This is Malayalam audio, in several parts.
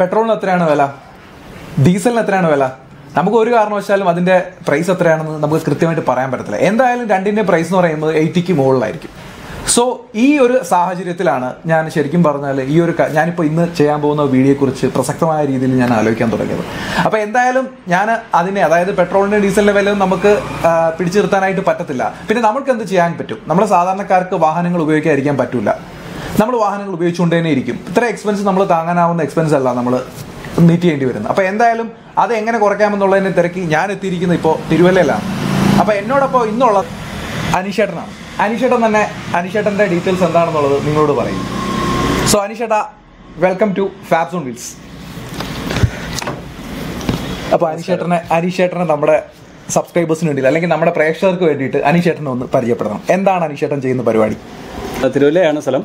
പെട്രോളിന് എത്രയാണ് വില ഡീസലിന് എത്രയാണ് വില നമുക്ക് ഒരു കാരണവശാലും അതിന്റെ പ്രൈസ് എത്രയാണെന്ന് നമുക്ക് കൃത്യമായിട്ട് പറയാൻ പറ്റത്തില്ല എന്തായാലും രണ്ടിന്റെ പ്രൈസ് എന്ന് പറയുന്നത് എയ്റ്റിക്ക് മുകളിലായിരിക്കും സോ ഈ ഒരു സാഹചര്യത്തിലാണ് ഞാൻ ശരിക്കും പറഞ്ഞാൽ ഈ ഒരു ക- ഞാനിപ്പോൾ ഇന്ന് ചെയ്യാൻ പോകുന്ന വീഡിയോയെ കുറിച്ച് പ്രസക്തമായ രീതിയിൽ ഞാൻ ആലോചിക്കാൻ തുടങ്ങിയത് അപ്പോൾ എന്തായാലും ഞാൻ അതിനെ അതായത് പെട്രോളിന്റെ ഡീസലിന്റെ വില നമുക്ക് ആ, പിടിച്ചു നിർത്താനായിട്ട് പറ്റത്തില്ല പിന്നെ നമുക്ക് എന്ത് ചെയ്യാൻ പറ്റും നമ്മുടെ സാധാരണക്കാർക്ക് വാഹനങ്ങൾ ഉപയോഗിക്കാതിരിക്കാൻ പറ്റില്ല നമ്മൾ വാഹനങ്ങൾ ഉപയോഗിച്ചുകൊണ്ട് തന്നെ ഇരിക്കും ഇത്ര എക്സ്പെൻസ് നമ്മൾ താങ്ങാനാവുന്ന എക്സ്പെൻസ് അല്ല നമ്മൾ മീറ്റ് ചെയ്യേണ്ടി വരുന്നത് അപ്പോൾ എന്തായാലും അത് എങ്ങനെ കുറയ്ക്കാമെന്നുള്ളതിനെ തിരക്കി ഞാൻ എത്തിയിരിക്കുന്നത് ഇപ്പോൾ തിരുവല്ലയിലാണ് അപ്പോൾ എന്നോടൊപ്പം ഇന്നുള്ള അനീഷേട്ടനാണ് അനീഷേട്ടൻ തന്നെ അനീഷേട്ടൻ്റെ ഡീറ്റെയിൽസ് എന്താണെന്നുള്ളത് നിങ്ങളോട് പറയും സോ അനീഷേട്ട welcome to Fabs on wheels അപ്പോൾ അനീഷേട്ടനെ അനീഷേട്ടനെ നമ്മുടെ സബ്സ്ക്രൈബേഴ്സിന് വേണ്ടിയിട്ട് അല്ലെങ്കിൽ നമ്മുടെ പ്രേക്ഷകർക്ക് വേണ്ടിയിട്ട് അനീഷേട്ടനെ ഒന്ന് പരിചയപ്പെടണം എന്താണ് അനീഷേട്ടൻ ചെയ്യുന്ന പരിപാടി തിരുവല്ലയാണ് സ്ഥലം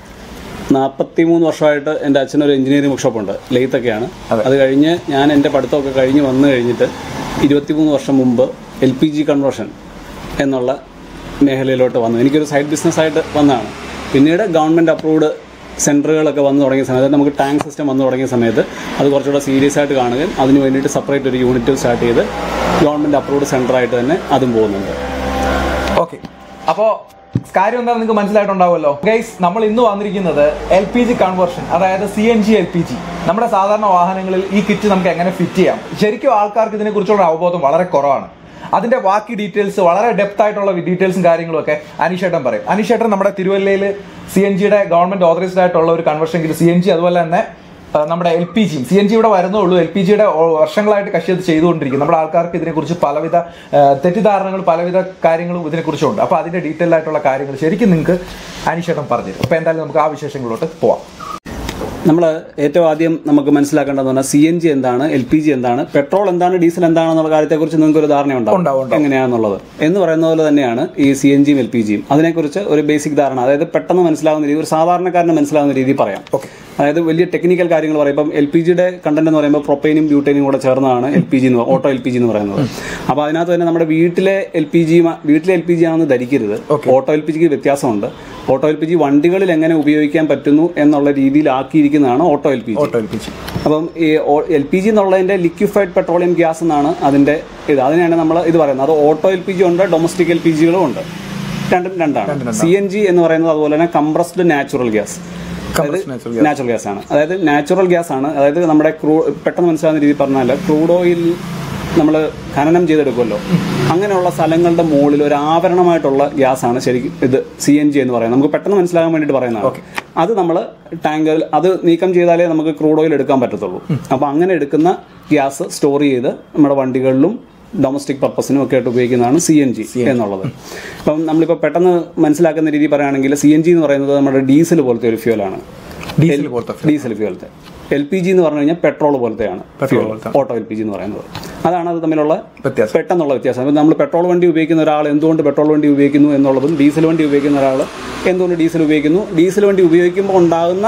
നാൽപ്പത്തി മൂന്ന് വർഷമായിട്ട് എൻ്റെ അച്ഛനൊരു എഞ്ചിനീയറിംഗ് വർക്ക്ഷോപ്പ് ഉണ്ട് ലെയ്ത്തൊക്കെയാണ് അത് കഴിഞ്ഞ് ഞാൻ എൻ്റെ പഠിത്തമൊക്കെ കഴിഞ്ഞ് വന്നു കഴിഞ്ഞിട്ട് ഇരുപത്തിമൂന്ന് വർഷം മുമ്പ് എൽ പി ജി കൺവേർഷൻ എന്നുള്ള മേഖലയിലോട്ട് വന്നു എനിക്കൊരു സൈഡ് ബിസിനസ്സായിട്ട് വന്നതാണ് പിന്നീട് ഗവൺമെൻറ് അപ്രൂവ്ഡ് സെൻറ്ററുകളൊക്കെ വന്നു തുടങ്ങിയ സമയത്ത് നമുക്ക് ടാങ്ക് സിസ്റ്റം വന്നു തുടങ്ങിയ സമയത്ത് അത് കുറച്ചുകൂടെ സീരിയസ് ആയിട്ട് കാണുകയും അതിന് വേണ്ടിയിട്ട് സെപ്പറേറ്റ് ഒരു യൂണിറ്റ് സ്റ്റാർട്ട് ചെയ്ത് ഗവൺമെൻറ് അപ്രൂവ്ഡ് സെൻറ്ററായിട്ട് തന്നെ അതും പോകുന്നുണ്ട് ഓക്കെ അപ്പോ കാര്യം എന്താണെന്ന് നിങ്ങൾക്ക് മനസ്സിലായിട്ടുണ്ടാവുമല്ലോ ഗൈസ് നമ്മൾ ഇന്ന് വന്നിരിക്കുന്നത് എൽ പി ജി കൺവേർഷൻ അതായത് C N G L P G നമ്മുടെ സാധാരണ വാഹനങ്ങളിൽ ഈ കിറ്റ് നമുക്ക് എങ്ങനെ ഫിറ്റ് ചെയ്യാം ശരിക്കും ആൾക്കാർക്ക് ഇതിനെക്കുറിച്ചുള്ള അവബോധം വളരെ കുറവാണ് അതിന്റെ ബാക്കി ഡീറ്റെയിൽസ് വളരെ ഡെപ്ത് ആയിട്ടുള്ള ഡീറ്റെയിൽസും കാര്യങ്ങളും ഒക്കെ അനീഷേട്ടൻ പറയും അനീഷേട്ടൻ നമ്മുടെ തിരുവല്ലയിൽ സി എൻ ജിയുടെ ഗവൺമെന്റ് ഓതറൈസ്ഡ് ആയിട്ടുള്ള ഒരു കൺവേർഷൻ സി എൻ ജി അതുപോലെ തന്നെ ആ, നമ്മുടെ എൽ പി ജിയും സി എൻ ജി ഇവിടെ വരുന്നുള്ളൂ എൽ പി ജിയുടെ വർഷങ്ങളായിട്ട് കക്ഷി അത് ചെയ്തുകൊണ്ടിരിക്കും നമ്മുടെ ആൾക്കാർക്ക് ഇതിനെക്കുറിച്ച് പലവിധ ആ, തെറ്റിദ്ധാരണകൾ പലവിധ കാര്യങ്ങളും ഇതിനെക്കുറിച്ചുണ്ട് അപ്പോൾ അതിന്റെ ഡീറ്റെയിൽ ആയിട്ടുള്ള കാര്യങ്ങൾ ശരിക്കും നിങ്ങൾക്ക് അനിഷേട്ടം പറഞ്ഞു തരും അപ്പോൾ എന്തായാലും നമുക്ക് ആ വിശേഷങ്ങളിലോട്ട് പോവാം നമ്മൾ ഏറ്റവും ആദ്യം നമുക്ക് മനസ്സിലാക്കേണ്ടതെന്ന് പറഞ്ഞാൽ സി എൻ ജി എന്താണ് എൽ പി ജി എന്താണ് പെട്രോൾ എന്താണ് ഡീസൽ എന്താണെന്നുള്ള കാര്യത്തെക്കുറിച്ച് നിങ്ങൾക്ക് ഒരു ധാരണ ഉണ്ടാവും, ഉണ്ടാവും എങ്ങനെയാണെന്നുള്ളത് എന്ന് പറയുന്ന പോലെ തന്നെയാണ് ഈ സി എൻ ജിയും എൽ പി ജിയും അതിനെക്കുറിച്ച് ഒരു ബേസിക് ധാരണ അതായത് പെട്ടെന്ന് മനസ്സിലാവുന്ന രീതി ഒരു സാധാരണക്കാരന് മനസ്സിലാവുന്ന രീതി പറയാം അതായത് വലിയ ടെക്നിക്കൽ കാര്യങ്ങൾ പറയും ഇപ്പം എൽ പി ജിയുടെ കണ്ടന്റ് എന്ന് പറയുമ്പോൾ പ്രൊപ്പൈനും ബ്യൂട്ടൈനും കൂടെ ചേർന്നതാണ് എൽ പി ജി എന്ന് ഓട്ടോ എൽ പി ജി എന്ന് പറയുന്നത് അപ്പോൾ അതിനകത്ത് തന്നെ നമ്മുടെ വീട്ടിലെ എൽ പി ജി വീട്ടിലെ എൽ പി ജി ആണെന്ന് ധരിക്കരുത് ഓട്ടോ എൽ പി ജിക്ക് വ്യത്യാസമുണ്ട് ഓട്ടോ എൽ പി ജി വണ്ടികളിൽ എങ്ങനെ ഉപയോഗിക്കാൻ പറ്റുന്നു എന്നുള്ള രീതിയിലാക്കിയിരിക്കുന്നതാണ് auto L P G auto L P G അപ്പം ഈ എൽ പി ജി എന്നുള്ളതിന്റെ ലിക്വിഫൈഡ് പെട്രോളിയം ഗ്യാസ് എന്നാണ് അതിന്റെ ഇത് അതിനാണ് നമ്മൾ ഇത് പറയുന്നത് അത് ഓട്ടോ എൽ പി ജി ഉണ്ട് ഡൊമസ്റ്റിക് എൽ പി ജികളും ഉണ്ട് രണ്ടും രണ്ടാണ് സി എൻ ജി എന്ന് പറയുന്നത് അതുപോലെ തന്നെ compressed natural gas Compressed natural natural gas ആണ് അതായത് നാച്ചുറൽ ഗ്യാസ് ആണ് അതായത് നമ്മുടെ ക്രൂ പെട്ടെന്ന് മനസ്സിലാവുന്ന രീതി പറഞ്ഞാൽ ക്രൂഡ് ഓയിൽ നമ്മൾ ഖനനം ചെയ്തെടുക്കുമല്ലോ അങ്ങനെയുള്ള സ്ഥലങ്ങളുടെ മുകളിൽ ഒരു ആവരണമായിട്ടുള്ള ഗ്യാസ് ആണ് ശരിക്കും ഇത് സി എൻ ജി എന്ന് പറയുന്നത് നമുക്ക് പെട്ടെന്ന് മനസ്സിലാകാൻ വേണ്ടിയിട്ട് പറയുന്നതാണ് അത് നമ്മൾ ടാങ്കറിൽ അത് നീക്കം ചെയ്താലേ നമുക്ക് ക്രൂഡ് ഓയിൽ എടുക്കാൻ പറ്റത്തുള്ളൂ അപ്പോൾ അങ്ങനെ എടുക്കുന്ന ഗ്യാസ് സ്റ്റോർ ചെയ്ത് നമ്മുടെ വണ്ടികളിലും ഡൊമസ്റ്റിക് പർപ്പസിനും ഒക്കെ ആയിട്ട് ഉപയോഗിക്കുന്നതാണ് സി എൻ ജി എന്നുള്ളത് അപ്പം നമ്മളിപ്പോൾ പെട്ടെന്ന് മനസ്സിലാക്കുന്ന രീതി പറയുകയാണെങ്കിൽ സി എൻ ജി എന്ന് പറയുന്നത് നമ്മുടെ ഡീസൽ പോലത്തെ ഒരു ഫ്യൂലാണ് ഡീസൽ പോലത്തെ ഡീസൽ ഫ്യൂലത്തെ എൽ പി ജി എന്ന് പറഞ്ഞു കഴിഞ്ഞാൽ പെട്രോൾ പോലത്തെയാണ് Petrol പോലത്തെ. ഓട്ടോ എൽ പി ജി എന്ന് പറയുന്നത് അതാണ് അത് തമ്മിലുള്ള വ്യത്യാസം പെട്ടെന്നുള്ള വ്യത്യാസം അപ്പോൾ നമ്മൾ പെട്രോൾ വണ്ടി ഉപയോഗിക്കുന്ന ഒരാൾ എന്തുകൊണ്ട് പെട്രോൾ വണ്ടി ഉപയോഗിക്കുന്നു എന്നുള്ളതും ഡീസൽ വണ്ടി ഉപയോഗിക്കുന്ന ഒരാൾ എന്തുകൊണ്ട് ഡീസൽ ഉപയോഗിക്കുന്നു ഡീസൽ വണ്ടി ഉപയോഗിക്കുമ്പോൾ ഉണ്ടാകുന്ന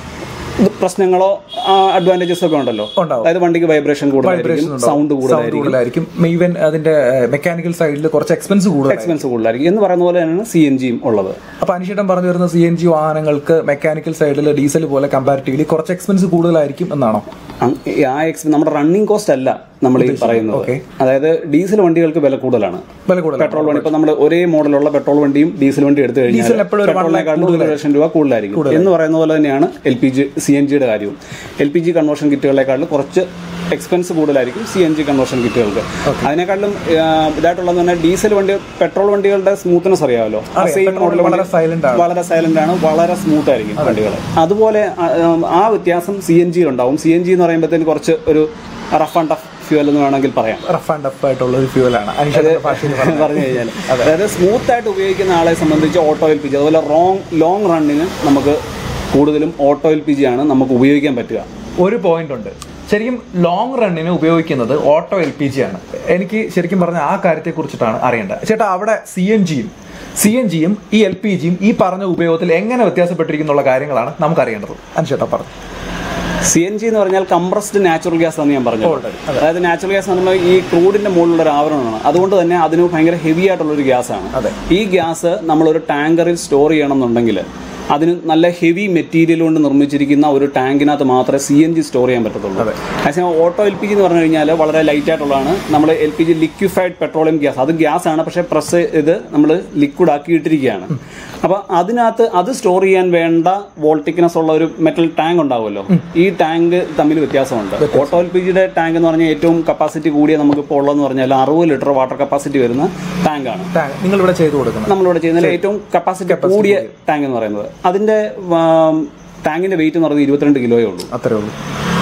ഇത് പ്രശ്നങ്ങളോ അഡ്വാൻറ്റേജസ് ഒക്കെ ഉണ്ടല്ലോ ഉണ്ടാവും. അതായത് വണ്ടിക്ക് വൈബ്രേഷൻ കൂടുതലായിരിക്കും സൗണ്ട് സൗണ്ട് കൂടുതലായിരിക്കും കൂടുതലായിരിക്കും ഈവൻ അതിന്റെ മെക്കാനിക്കൽ സൈഡിൽ കുറച്ച് എക്സ്പെൻസ് കൂടുതലായിരിക്കും എക്സ്പെൻസ് കൂടുതലായിരിക്കും എന്ന് പറയുന്ന പോലെ തന്നെയാണ് സി എൻ ജിയും ഉള്ളത് അപ്പൊ അനിഷേട്ടൻ പറഞ്ഞു വരുന്ന സി എൻ ജി വാഹനങ്ങൾക്ക് മെക്കാനിക്കൽ സൈഡിൽ ഡീസൽ പോലെ കമ്പാരിറ്റീവ്ലി കുറച്ച് എക്സ്പെൻസ് കൂടുതലായിരിക്കും എന്നാണോ അങ് ആ എക്സ് നമ്മുടെ റണ്ണിങ് കോസ്റ്റ് അല്ല നമ്മൾ ഈ പറയുന്നത് Okay. അതായത് ഡീസൽ വണ്ടികൾക്ക് വില കൂടുതലാണ് വില കൂടുതൽ പെട്രോൾ വണ്ടി ഇപ്പൊ നമ്മൾ ഒരേ മോഡലുള്ള പെട്രോൾ വണ്ടിയും ഡീസൽ വണ്ടി എടുത്തു കഴിഞ്ഞാൽ ഡീസലിന് എപ്പോഴും ഒരു one lakh പെട്രോളിനെക്കാളും ഒരു ലക്ഷം രൂപ കൂടുതലായിരിക്കും എന്ന് പറയുന്ന പോലെ തന്നെയാണ് L P G C N ജിയുടെ കാര്യവും എൽ പി ജി കൺവേർഷൻ കിറ്റുകളെക്കാളും കുറച്ച് എക്സ്പെൻസ് കൂടുതലായിരിക്കും സി എൻ ജി കൺവേർഷൻ കിറ്റുകൾക്ക് അതിനെക്കാളും ആ, ഇതായിട്ടുള്ളതെന്ന് പറഞ്ഞാൽ ഡീസൽ വണ്ടി പെട്രോൾ വണ്ടികളുടെ സ്മൂത്ത്നെസ് അറിയാമല്ലോ ആ സെയിം petrol മോഡൽ വളരെ silent ആണ്. വളരെ സൈലന്റ് ആണ് വളരെ സ്മൂത്ത് ആയിരിക്കും വണ്ടികൾ അതുപോലെ ആ, ആ വ്യത്യാസം സി എൻ ജി ഉണ്ടാവും സി എൻ ജി എന്ന് പറയുമ്പോഴത്തേന് കുറച്ച് ഒരു റഫ് ആൻഡ് ടഫ് ഫ്യൂൽ എന്ന് വേണമെങ്കിൽ പറയാം റഫ് ആൻഡ് ടഫ് ആയിട്ടുള്ള ഒരു ഫ്യൂലാണ് അനിഷേട്ടന്റെ ഭാഷയിൽ പറഞ്ഞാൽ. പറഞ്ഞു കഴിഞ്ഞാൽ അതായത് സ്മൂത്ത് ആയിട്ട് ഉപയോഗിക്കുന്ന ആളെ സംബന്ധിച്ച് ഓട്ടോ എൽ പി ജി അതുപോലെ റോങ് ലോങ് റണ്ണിന് നമുക്ക് കൂടുതലും ഓട്ടോ എൽ പി ജി ആണ് നമുക്ക് ഉപയോഗിക്കാൻ പറ്റുക ഒരു പോയിന്റ് ഉണ്ട് ശരിക്കും ലോങ് റണ്ണിന് ഉപയോഗിക്കുന്നത് ഓട്ടോ എൽ പി ജി ആണ് എനിക്ക് ശരിക്കും പറഞ്ഞ ആ കാര്യത്തെ കുറിച്ചിട്ടാണ് അറിയേണ്ടത് ചേട്ടാ അവിടെ സി എൻ ജിയും സി എൻ ജിയും ഈ എൽ പി ജിയും ഈ പറഞ്ഞ ഉപയോഗത്തിൽ എങ്ങനെ വ്യത്യാസപ്പെട്ടിരിക്കുന്നുള്ള കാര്യങ്ങളാണ് നമുക്ക് അറിയേണ്ടത് അനുചേട്ടാ പറഞ്ഞു സി എൻ ജി എന്ന് പറഞ്ഞാൽ കംപ്രസ്ഡ് നാച്ചുറൽ ഗ്യാസ് എന്ന് ഞാൻ പറഞ്ഞു അതായത് നാച്ചുറൽ ഗ്യാസ് എന്ന് പറയുമ്പോൾ ഈ ക്രൂഡിന്റെ മുകളിലുള്ള ഒരു ആവരണമാണ് അതുകൊണ്ട് തന്നെ അതിന് ഭയങ്കര ഹെവി ആയിട്ടുള്ള ഒരു ഗ്യാസ് ആണ് അതെ. ഈ ഗ്യാസ് നമ്മളൊരു ടാങ്കറിൽ സ്റ്റോർ ചെയ്യണം എന്നുണ്ടെങ്കിൽ അതിന് നല്ല ഹെവി മെറ്റീരിയൽ കൊണ്ട് നിർമ്മിച്ചിരിക്കുന്ന ഒരു ടാങ്കിനകത്ത് മാത്രമേ സി എൻ ജി സ്റ്റോർ ചെയ്യാൻ പറ്റത്തുള്ളൂ അതേസമയം ഓട്ടോ എൽ പി ജി എന്ന് പറഞ്ഞു കഴിഞ്ഞാൽ വളരെ ലൈറ്റ് ആയിട്ടുള്ളതാണ് നമ്മൾ L P G liquefied petroleum gas അത് ഗ്യാസ് ആണ് പക്ഷേ പ്രസ് ഇത് നമ്മൾ ലിക്വിഡ് ആക്കി ഇട്ടിരിക്കുകയാണ് അപ്പോൾ അതിനകത്ത് അത് സ്റ്റോർ ചെയ്യാൻ വേണ്ട വോൾട്ടിക്നെസ് ഉള്ള ഒരു മെറ്റൽ ടാങ്ക് ഉണ്ടാവുമല്ലോ ഈ ടാങ്ക് തമ്മിൽ വ്യത്യാസമുണ്ട് ഓട്ടോ എൽ പി ജിയുടെ ടാങ്ക് എന്ന് പറഞ്ഞാൽ ഏറ്റവും കപ്പാസിറ്റി കൂടിയ നമുക്കിപ്പോൾ ഉള്ളതെന്ന് പറഞ്ഞാൽ അറുപത് ലിറ്റർ വാട്ടർ കപ്പാസിറ്റി വരുന്ന ടാങ്കാണ് ടാങ്ക് നിങ്ങൾ ഇവിടെ ചെയ്തു കൊടുക്കുന്നത് നമ്മളിവിടെ ചെയ്യുന്നതിൽ ഏറ്റവും കപ്പാസിറ്റി കൂടിയ ടാങ്ക് എന്ന് പറയുന്നത് അതിന്റെ ആം, ടാങ്കിന്റെ വെയിറ്റ് എന്ന് പറയുന്നത് ഇരുപത്തിരണ്ട് കിലോയേ ഉള്ളൂ അത്രേ ഉള്ളൂ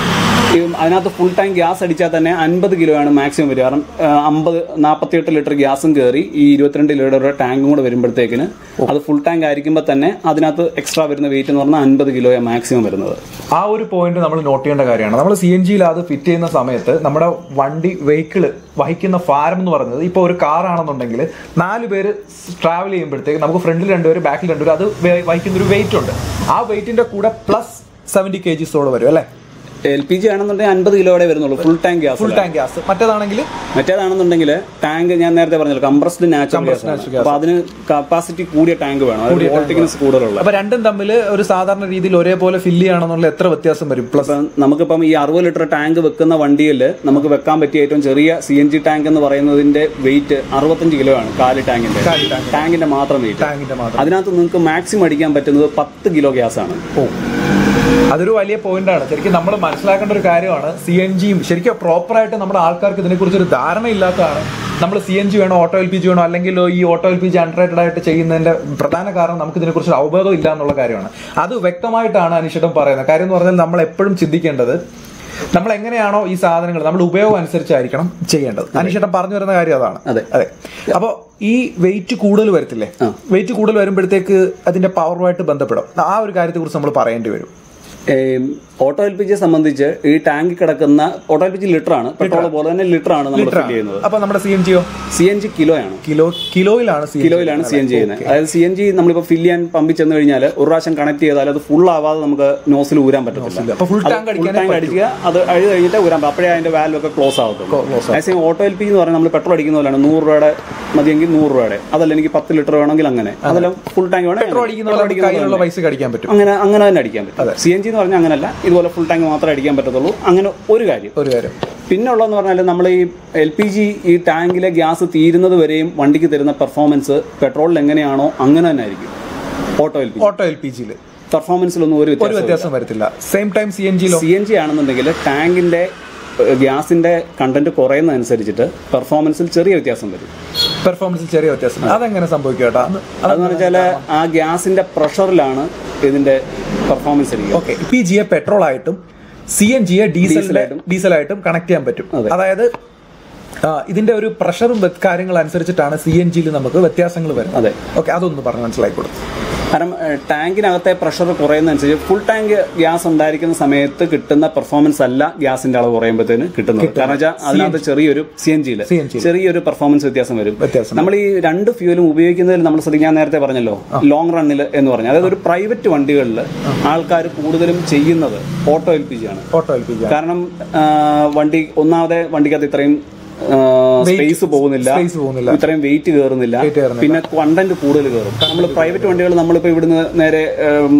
ഈ അതിനകത്ത് ഫുൾ ടാങ്ക് ഗ്യാസ് അടിച്ചാൽ തന്നെ അൻപത് കിലോയാണ് മാക്സിമം വരിക കാരണം ആ, അമ്പത് നാൽപ്പത്തിയെട്ട് ലിറ്റർ ഗ്യാസും കയറി ഈ ഇരുപത്തിരണ്ട് ലിറ്റർ ടാങ്കും കൂടെ വരുമ്പോഴത്തേക്കിന് അത് ഫുൾ ടാങ്ക് ആയിരിക്കുമ്പോൾ തന്നെ അതിനകത്ത് എക്സ്ട്രാ വരുന്ന വെയിറ്റ് എന്ന് പറഞ്ഞാൽ അൻപത് കിലോയാണ് മാക്സിമം വരുന്നത് ആ ഒരു പോയിന്റ് നമ്മൾ നോട്ട് ചെയ്യേണ്ട കാര്യമാണ് നമ്മൾ സി എൻ ജിയിൽ അത് ഫിറ്റ് ചെയ്യുന്ന സമയത്ത് നമ്മുടെ വണ്ടി വെഹിക്കിൾ വഹിക്കുന്ന ഫാരം എന്ന് പറയുന്നത് ഇപ്പോൾ ഒരു കാർ ആണെന്നുണ്ടെങ്കിൽ നാല് പേര് ട്രാവൽ ചെയ്യുമ്പോഴത്തേക്ക് നമുക്ക് ഫ്രണ്ടിൽ രണ്ടുപേര് ബാക്കിൽ രണ്ടുപേര് അത് വെ- വഹിക്കുന്ന ഒരു വെയിറ്റ് ഉണ്ട് ആ വെയിറ്റിന്റെ കൂടെ പ്ലസ് സെവന്റി കെ ജിസോട് വരും അല്ലേ എൽ പി ജി ആണെന്നുണ്ടെങ്കിൽ അൻപത് കിലോയുടെ വരുന്നുള്ളൂ full tank gas full tank gas മറ്റേതാണെങ്കിൽ മറ്റേതാണെന്നുണ്ടെങ്കിൽ ടാങ്ക് ഞാൻ നേരത്തെ പറഞ്ഞല്ലോ കംപ്രസ്ഡ് നാച്ചുറൽ ഗ്യാസ് അപ്പൊ അതിന് കപ്പാസിറ്റി കൂടിയ ടാങ്ക് വേണം അതായത് വോൾട്ടിക്നെസ് കൂടുതലുള്ള അപ്പൊ രണ്ടും തമ്മിൽ ഒരു സാധാരണ രീതിയിൽ ഒരേപോലെ ഫില്ല് ചെയ്യണമെന്നുള്ള എത്ര വ്യത്യാസം വരും പ്ലസ് ഇപ്പം നമുക്കിപ്പം ഈ അറുപത് ലിറ്റർ ടാങ്ക് വെക്കുന്ന വണ്ടിയിൽ നമുക്ക് വെക്കാൻ പറ്റിയ ഏറ്റവും ചെറിയ സി എൻ ജി ടാങ്ക് എന്ന് പറയുന്നതിന്റെ വെയിറ്റ് അറുപത്തഞ്ച് കിലോ ആണ് കാല് ടാങ്കിന്റെ ടാങ്കിന്റെ മാത്രം വെയിറ്റ് ടാങ്കിന്റെ മാത്രം അതിനകത്ത് നിങ്ങൾക്ക് മാക്സിമം അടിക്കാൻ പറ്റുന്നത് പത്ത് കിലോ ഗ്യാസ് ആണ് ഓ അതൊരു വലിയ പോയിന്റ് ആണ് ശരിക്കും നമ്മൾ മനസ്സിലാക്കേണ്ട ഒരു കാര്യമാണ് സി എൻ ജിയും ശരിക്കും പ്രോപ്പർ ആയിട്ട് നമ്മുടെ ആൾക്കാർക്ക് ഇതിനെക്കുറിച്ച് ഒരു ധാരണ ഇല്ലാത്തതാണ് നമ്മൾ സി എൻ ജി വേണോ ഓട്ടോ എൽ പി ജി വേണോ അല്ലെങ്കിൽ ഈ auto L P G unrated ആയിട്ട് ചെയ്യുന്നതിന്റെ പ്രധാന കാരണം നമുക്ക് ഇതിനെക്കുറിച്ച് ഒരു അവബോധം ഇല്ല എന്നുള്ള കാര്യമാണ് അത് വ്യക്തമായിട്ടാണ് അനിഷിടം പറയുന്നത് കാര്യം എന്ന് പറഞ്ഞാൽ നമ്മൾ എപ്പോഴും ചിന്തിക്കേണ്ടത് നമ്മൾ എങ്ങനെയാണോ ഈ സാധനങ്ങൾ നമ്മുടെ ഉപയോഗം അനുസരിച്ചായിരിക്കണം ചെയ്യേണ്ടത് അനിഷേട്ടൻ പറഞ്ഞു വരുന്ന കാര്യം അതാണ് അതെ. അതെ അപ്പൊ ഈ വെയിറ്റ് കൂടുതൽ വരത്തില്ലേ വെയിറ്റ് കൂടുതൽ വരുമ്പോഴത്തേക്ക് അതിന്റെ പവറുമായിട്ട് ബന്ധപ്പെടും ആ ഒരു കാര്യത്തെ കുറിച്ച് നമ്മൾ പറയേണ്ടി വരും ഏം, ഓട്ടോ എൽ പി ജിയെ സംബന്ധിച്ച് ഈ ടാങ്കിൽ കിടക്കുന്ന auto L P G litre ആണ് പെട്രോൾ പോലെ തന്നെ ലിറ്റർ ആണ് നമ്മൾ ഫിൽ ചെയ്യുന്നത് അപ്പൊ നമ്മുടെ സി എൻ ജിയോ സി എൻ ജി കിലോയാണ് കിലോ കിലോയിലാണ് സി കിലോയിലാണ് സി എൻ ജി ചെയ്യുന്നത് അതായത് സി എൻ ജി നമ്മളിപ്പോൾ ഫില്ല് ചെയ്യാൻ പമ്പിൽ ചെന്ന് കഴിഞ്ഞാൽ ഒരു പ്രാവശ്യം കണക്ട് ചെയ്താൽ അത് ഫുൾ ആവാതെ നമുക്ക് നോസിൽ ഊരാൻ പറ്റത്തില്ല അപ്പൊ ഫുൾ ടാങ്ക് ഫുൾ അടിക്കാൻ ടാങ്ക് അടിക്കുക അത് അഴി കഴിഞ്ഞിട്ട് ഊരാൻ പറ്റും. അപ്പോഴേ അതിന്റെ വാൽവ് ഒക്കെ ക്ലോസ് ആകത്തുള്ളൂ അതേസമയം ഓട്ടോ എൽ പി എന്ന് പറയുന്നത് നമ്മൾ പെട്രോൾ അടിക്കുന്ന പോലെയാണ് നൂറ് രൂപയുടെ മതിയെങ്കിൽ നൂറ് രൂപയുടെ അതല്ല എനിക്ക് പത്ത് ലിറ്റർ വേണമെങ്കിൽ അങ്ങനെ അതെല്ലാം ഫുൾ ടാങ്ക് വേണം പെട്രോൾ അടിക്കുന്ന പോലെ കയ്യിലുള്ള പൈസ അടിക്കാൻ പറ്റും അങ്ങനെ അങ്ങനെ തന്നെ അടിക്കാൻ പറ്റും സി എൻ ജി എന്ന് പറഞ്ഞാൽ അങ്ങനല്ല ഇതുപോലെ ഫുൾ ടാങ്ക് മാത്രമേ അടിക്കാൻ പറ്റത്തുള്ളൂ അങ്ങനെ ഒരു കാര്യം ഒരു കാര്യം പിന്നെ ഉള്ളതെന്ന് പറഞ്ഞാൽ നമ്മൾ ഈ എൽ പി ജി ഈ ടാങ്കിലെ ഗ്യാസ് തീരുന്നത് വരെയും വണ്ടിക്ക് തരുന്ന പെർഫോമൻസ് പെട്രോളിൽ എങ്ങനെയാണോ അങ്ങനെ തന്നെ ആയിരിക്കും auto L P auto L P ജിയിൽ പെർഫോമൻസിലൊന്നും ഒരു ഒരു വ്യത്യാസം വ്യത്യാസം വരത്തില്ല സെയിം ടൈം സി എൻ ജിയിലോ സി എൻ ജി ആണെന്നുണ്ടെങ്കിൽ ടാങ്കിന്റെ ഏഹ്, ഗ്യാസിന്റെ കണ്ടന്റ് കുറയുന്നതനുസരിച്ചിട്ട് പെർഫോമൻസിൽ ചെറിയ വ്യത്യാസം വരും പെർഫോമൻസിൽ ചെറിയ വ്യത്യാസം അതെങ്ങനെ സംഭവിക്കും കേട്ടോ അത് അതെന്ന് വെച്ചാൽ ആ ഗ്യാസിന്റെ പ്രഷറിലാണ് ഇതിന്റെ പെർഫോമൻസ് ഇരിക്കുക ഓക്കെ പി ജിയെ പെട്രോൾ ആയിട്ടും സി എൻ ജിയെ ഡീസലായിട്ടും ഡീസലായിട്ടും കണക്ട് ചെയ്യാൻ പറ്റും അതായത് ആ, ഇതിന്റെ ഒരു പ്രഷറും കാര്യങ്ങൾ അനുസരിച്ചിട്ടാണ് സി എൻ ജിയിൽ നമുക്ക് വ്യത്യാസങ്ങൾ വരുന്നത് അതെ ഓക്കെ അതൊന്ന് പറഞ്ഞ് മനസ്സിലാക്കി കൊടുത്തു കാരണം ഏഹ്, ടാങ്കിനകത്തെ പ്രഷർ കുറയുന്നതനുസരിച്ച് ഫുൾ ടാങ്ക് ഗ്യാസ് ഉണ്ടായിരിക്കുന്ന സമയത്ത് കിട്ടുന്ന പെർഫോമൻസ് അല്ല ഗ്യാസിന്റെ അളവ് കുറയുമ്പോഴത്തേന് കിട്ടുന്നത് കാരണം വെച്ചാൽ അതിനകത്ത് ചെറിയൊരു സി എൻ ജിയിൽ CNG യിൽ. ചെറിയൊരു പെർഫോമൻസ് വ്യത്യാസം വരും വ്യത്യാസം നമ്മൾ ഈ രണ്ട് ഫ്യൂലും ഉപയോഗിക്കുന്നതിൽ നമ്മൾ ശ്രദ്ധിക്കാൻ ഞാൻ നേരത്തെ പറഞ്ഞല്ലോ ലോങ് റണ്ണിൽ എന്ന് പറഞ്ഞു അതായത് ഒരു പ്രൈവറ്റ് വണ്ടികളിൽ ആൾക്കാർ കൂടുതലും ചെയ്യുന്നത് ഓട്ടോ എൽ പി ജി ആണ് ഓട്ടോ എൽ പി ജി കാരണം ആ, വണ്ടി ഒന്നാമതെ വണ്ടിക്കകത്ത് ഇത്രയും സ്പേസ് പോകുന്നില്ല സ്പേസ് പോകുന്നില്ല ഇത്രയും വെയിറ്റ് കയറുന്നില്ല Weight കയറുന്നില്ല. പിന്നെ കണ്ടന്റ് കൂടുതൽ കയറും നമ്മൾ പ്രൈവറ്റ് വണ്ടികൾ നമ്മളിപ്പോ ഇവിടുന്ന് നേരെ ഉം,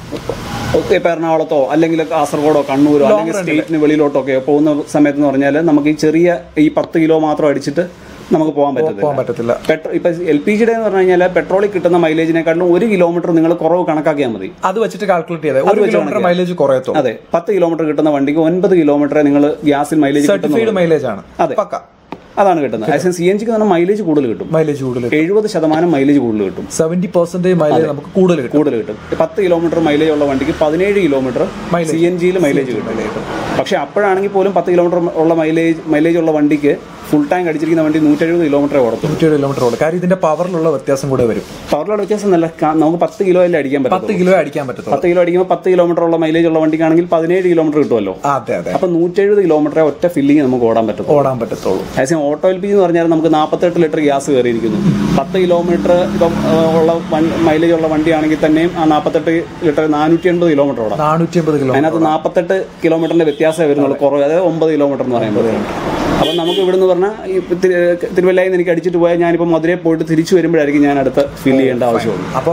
ഇപ്പൊ എറണാകുളത്തോ അല്ലെങ്കിൽ കാസർഗോഡോ കണ്ണൂരോ അല്ലെങ്കിൽ സ്റ്റേറ്റിന് വെളിയിലോട്ടോ ഒക്കെ പോകുന്ന സമയത്ത് എന്ന് പറഞ്ഞാൽ നമുക്ക് ഈ ചെറിയ ഈ പത്ത് കിലോ മാത്രം അടിച്ചിട്ട് നമുക്ക് പോകാൻ പറ്റത്തില്ല പോകാൻ പറ്റത്തില്ല പെട്രോൾ ഇപ്പൊ എൽ പി ജിയുടെ എന്ന് പറഞ്ഞു കഴിഞ്ഞാൽ പെട്രോളിൽ കിട്ടുന്ന മൈലേജിനെക്കാട്ടിലും ഒരു കിലോമീറ്റർ നിങ്ങൾ കുറവ് കണക്കാക്കിയാൽ മതി അത് വെച്ചിട്ട് കാൽക്കുലേറ്റ് ചെയ്തത് ഒരു കിലോമീറ്റർ മൈലേജ് കുറയത്തുള്ളൂ അതെ പത്ത് കിലോമീറ്റർ കിട്ടുന്ന വണ്ടിക്ക് ഒൻപത് കിലോമീറ്റർ നിങ്ങൾ ഗ്യാസിൽ മൈലേജ് സർട്ടിഫൈഡ് മൈലേജ് ആണ് അതെ. പക്ക അതാണ് കിട്ടുന്നത് അതേസമയം സി എൻ ജിക്ക് പറഞ്ഞാൽ മൈലേജ് കൂടുതൽ കിട്ടും മൈലേജ് കൂടുതൽ എഴുപത് ശതമാനം മൈലേജ് കൂടുതൽ കിട്ടും സെവന്റി പെർസെന്റേജ് മൈലേജ് നമുക്ക് കൂടുതൽ കിട്ടും കൂടുതൽ കിട്ടും പത്ത് കിലോമീറ്റർ മൈലേജ് ഉള്ള വണ്ടിക്ക് പതിനേഴ് കിലോമീറ്റർ സി എൻ ജിയിൽ മൈലേജ് കിട്ടും പക്ഷെ അപ്പോഴാണെങ്കിൽ പോലും പത്ത് കിലോമീറ്റർ ഉള്ള മൈലേജ് മൈലേജ് ഉള്ള വണ്ടിക്ക് ഫുൾ ടാങ്ക് അടിച്ചിരിക്കുന്ന വണ്ടി നൂറ്റെഴുപത് കിലോമീറ്റർ ഓടത്തും നൂറ്റി കിലോമീറ്റർ ഉള്ളൂ കാര്യം ഇതിന്റെ പവറിലുള്ള വ്യത്യാസം കൂടെ വരും പവറിലുള്ള വ്യത്യാസം നല്ല കാ- നമുക്ക് പത്ത് കിലോ അല്ലേ അടിക്കാൻ പറ്റും പത്ത് കിലോ അടിക്കാൻ പറ്റത്തുള്ളൂ പത്ത് കിലോ അടിക്കുമ്പോൾ പത്ത് കിലോമീറ്റർ ഉള്ള മൈലേജ് ഉള്ള വണ്ടിക്കാണെങ്കിൽ പതിനേഴ് കിലോമീറ്റർ കിട്ടുമല്ലോ ആ, അതെ അതെ അപ്പൊ നൂറ്റെഴുപത് കിലോമീറ്റർ ഒറ്റ ഫില്ലിങ് നമുക്ക് ഓടാൻ പറ്റും ഓടാൻ പറ്റത്തുള്ളൂ അതേസമയം ഓട്ടോ എൽ പി എന്ന് പറഞ്ഞാൽ നമുക്ക് നാൽപ്പത്തെട്ട് ലിറ്റർ ഗ്യാസ് കയറിയിരിക്കുന്നു പത്ത് കിലോമീറ്റർ ഇപ്പം ആ, ഉള്ള മൈലേജ് ഉള്ള വണ്ടിയാണെങ്കിൽ തന്നെയും ആ നാൽപ്പത്തെട്ട് ലിറ്റർ നാനൂറ്റി എൺപത് കിലോമീറ്റർ ഓടാം നാനൂറ്റി അമ്പത് കിലോ അതിനകത്ത് നാൽപ്പത്തെട്ട് കിലോമീറ്ററിന്റെ വ്യത്യാസമേ വരുന്നുള്ളൂ കുറവ് അതായത് ഒമ്പത് കിലോമീറ്റർ എന്ന് പറയുമ്പോൾ അപ്പം നമുക്ക് ഇവിടുന്ന് പറഞ്ഞാൽ ഈ തിരു- തിരുവല്ലയിൽ നിന്ന് എനിക്ക് അടിച്ചിട്ട് പോയാൽ ഞാനിപ്പോൾ മധുരയിൽ പോയിട്ട് തിരിച്ചു വരുമ്പോഴായിരിക്കും ഞാൻ അടുത്ത് ഫില്ല് ചെയ്യേണ്ട ആവശ്യമുള്ളൂ അപ്പോൾ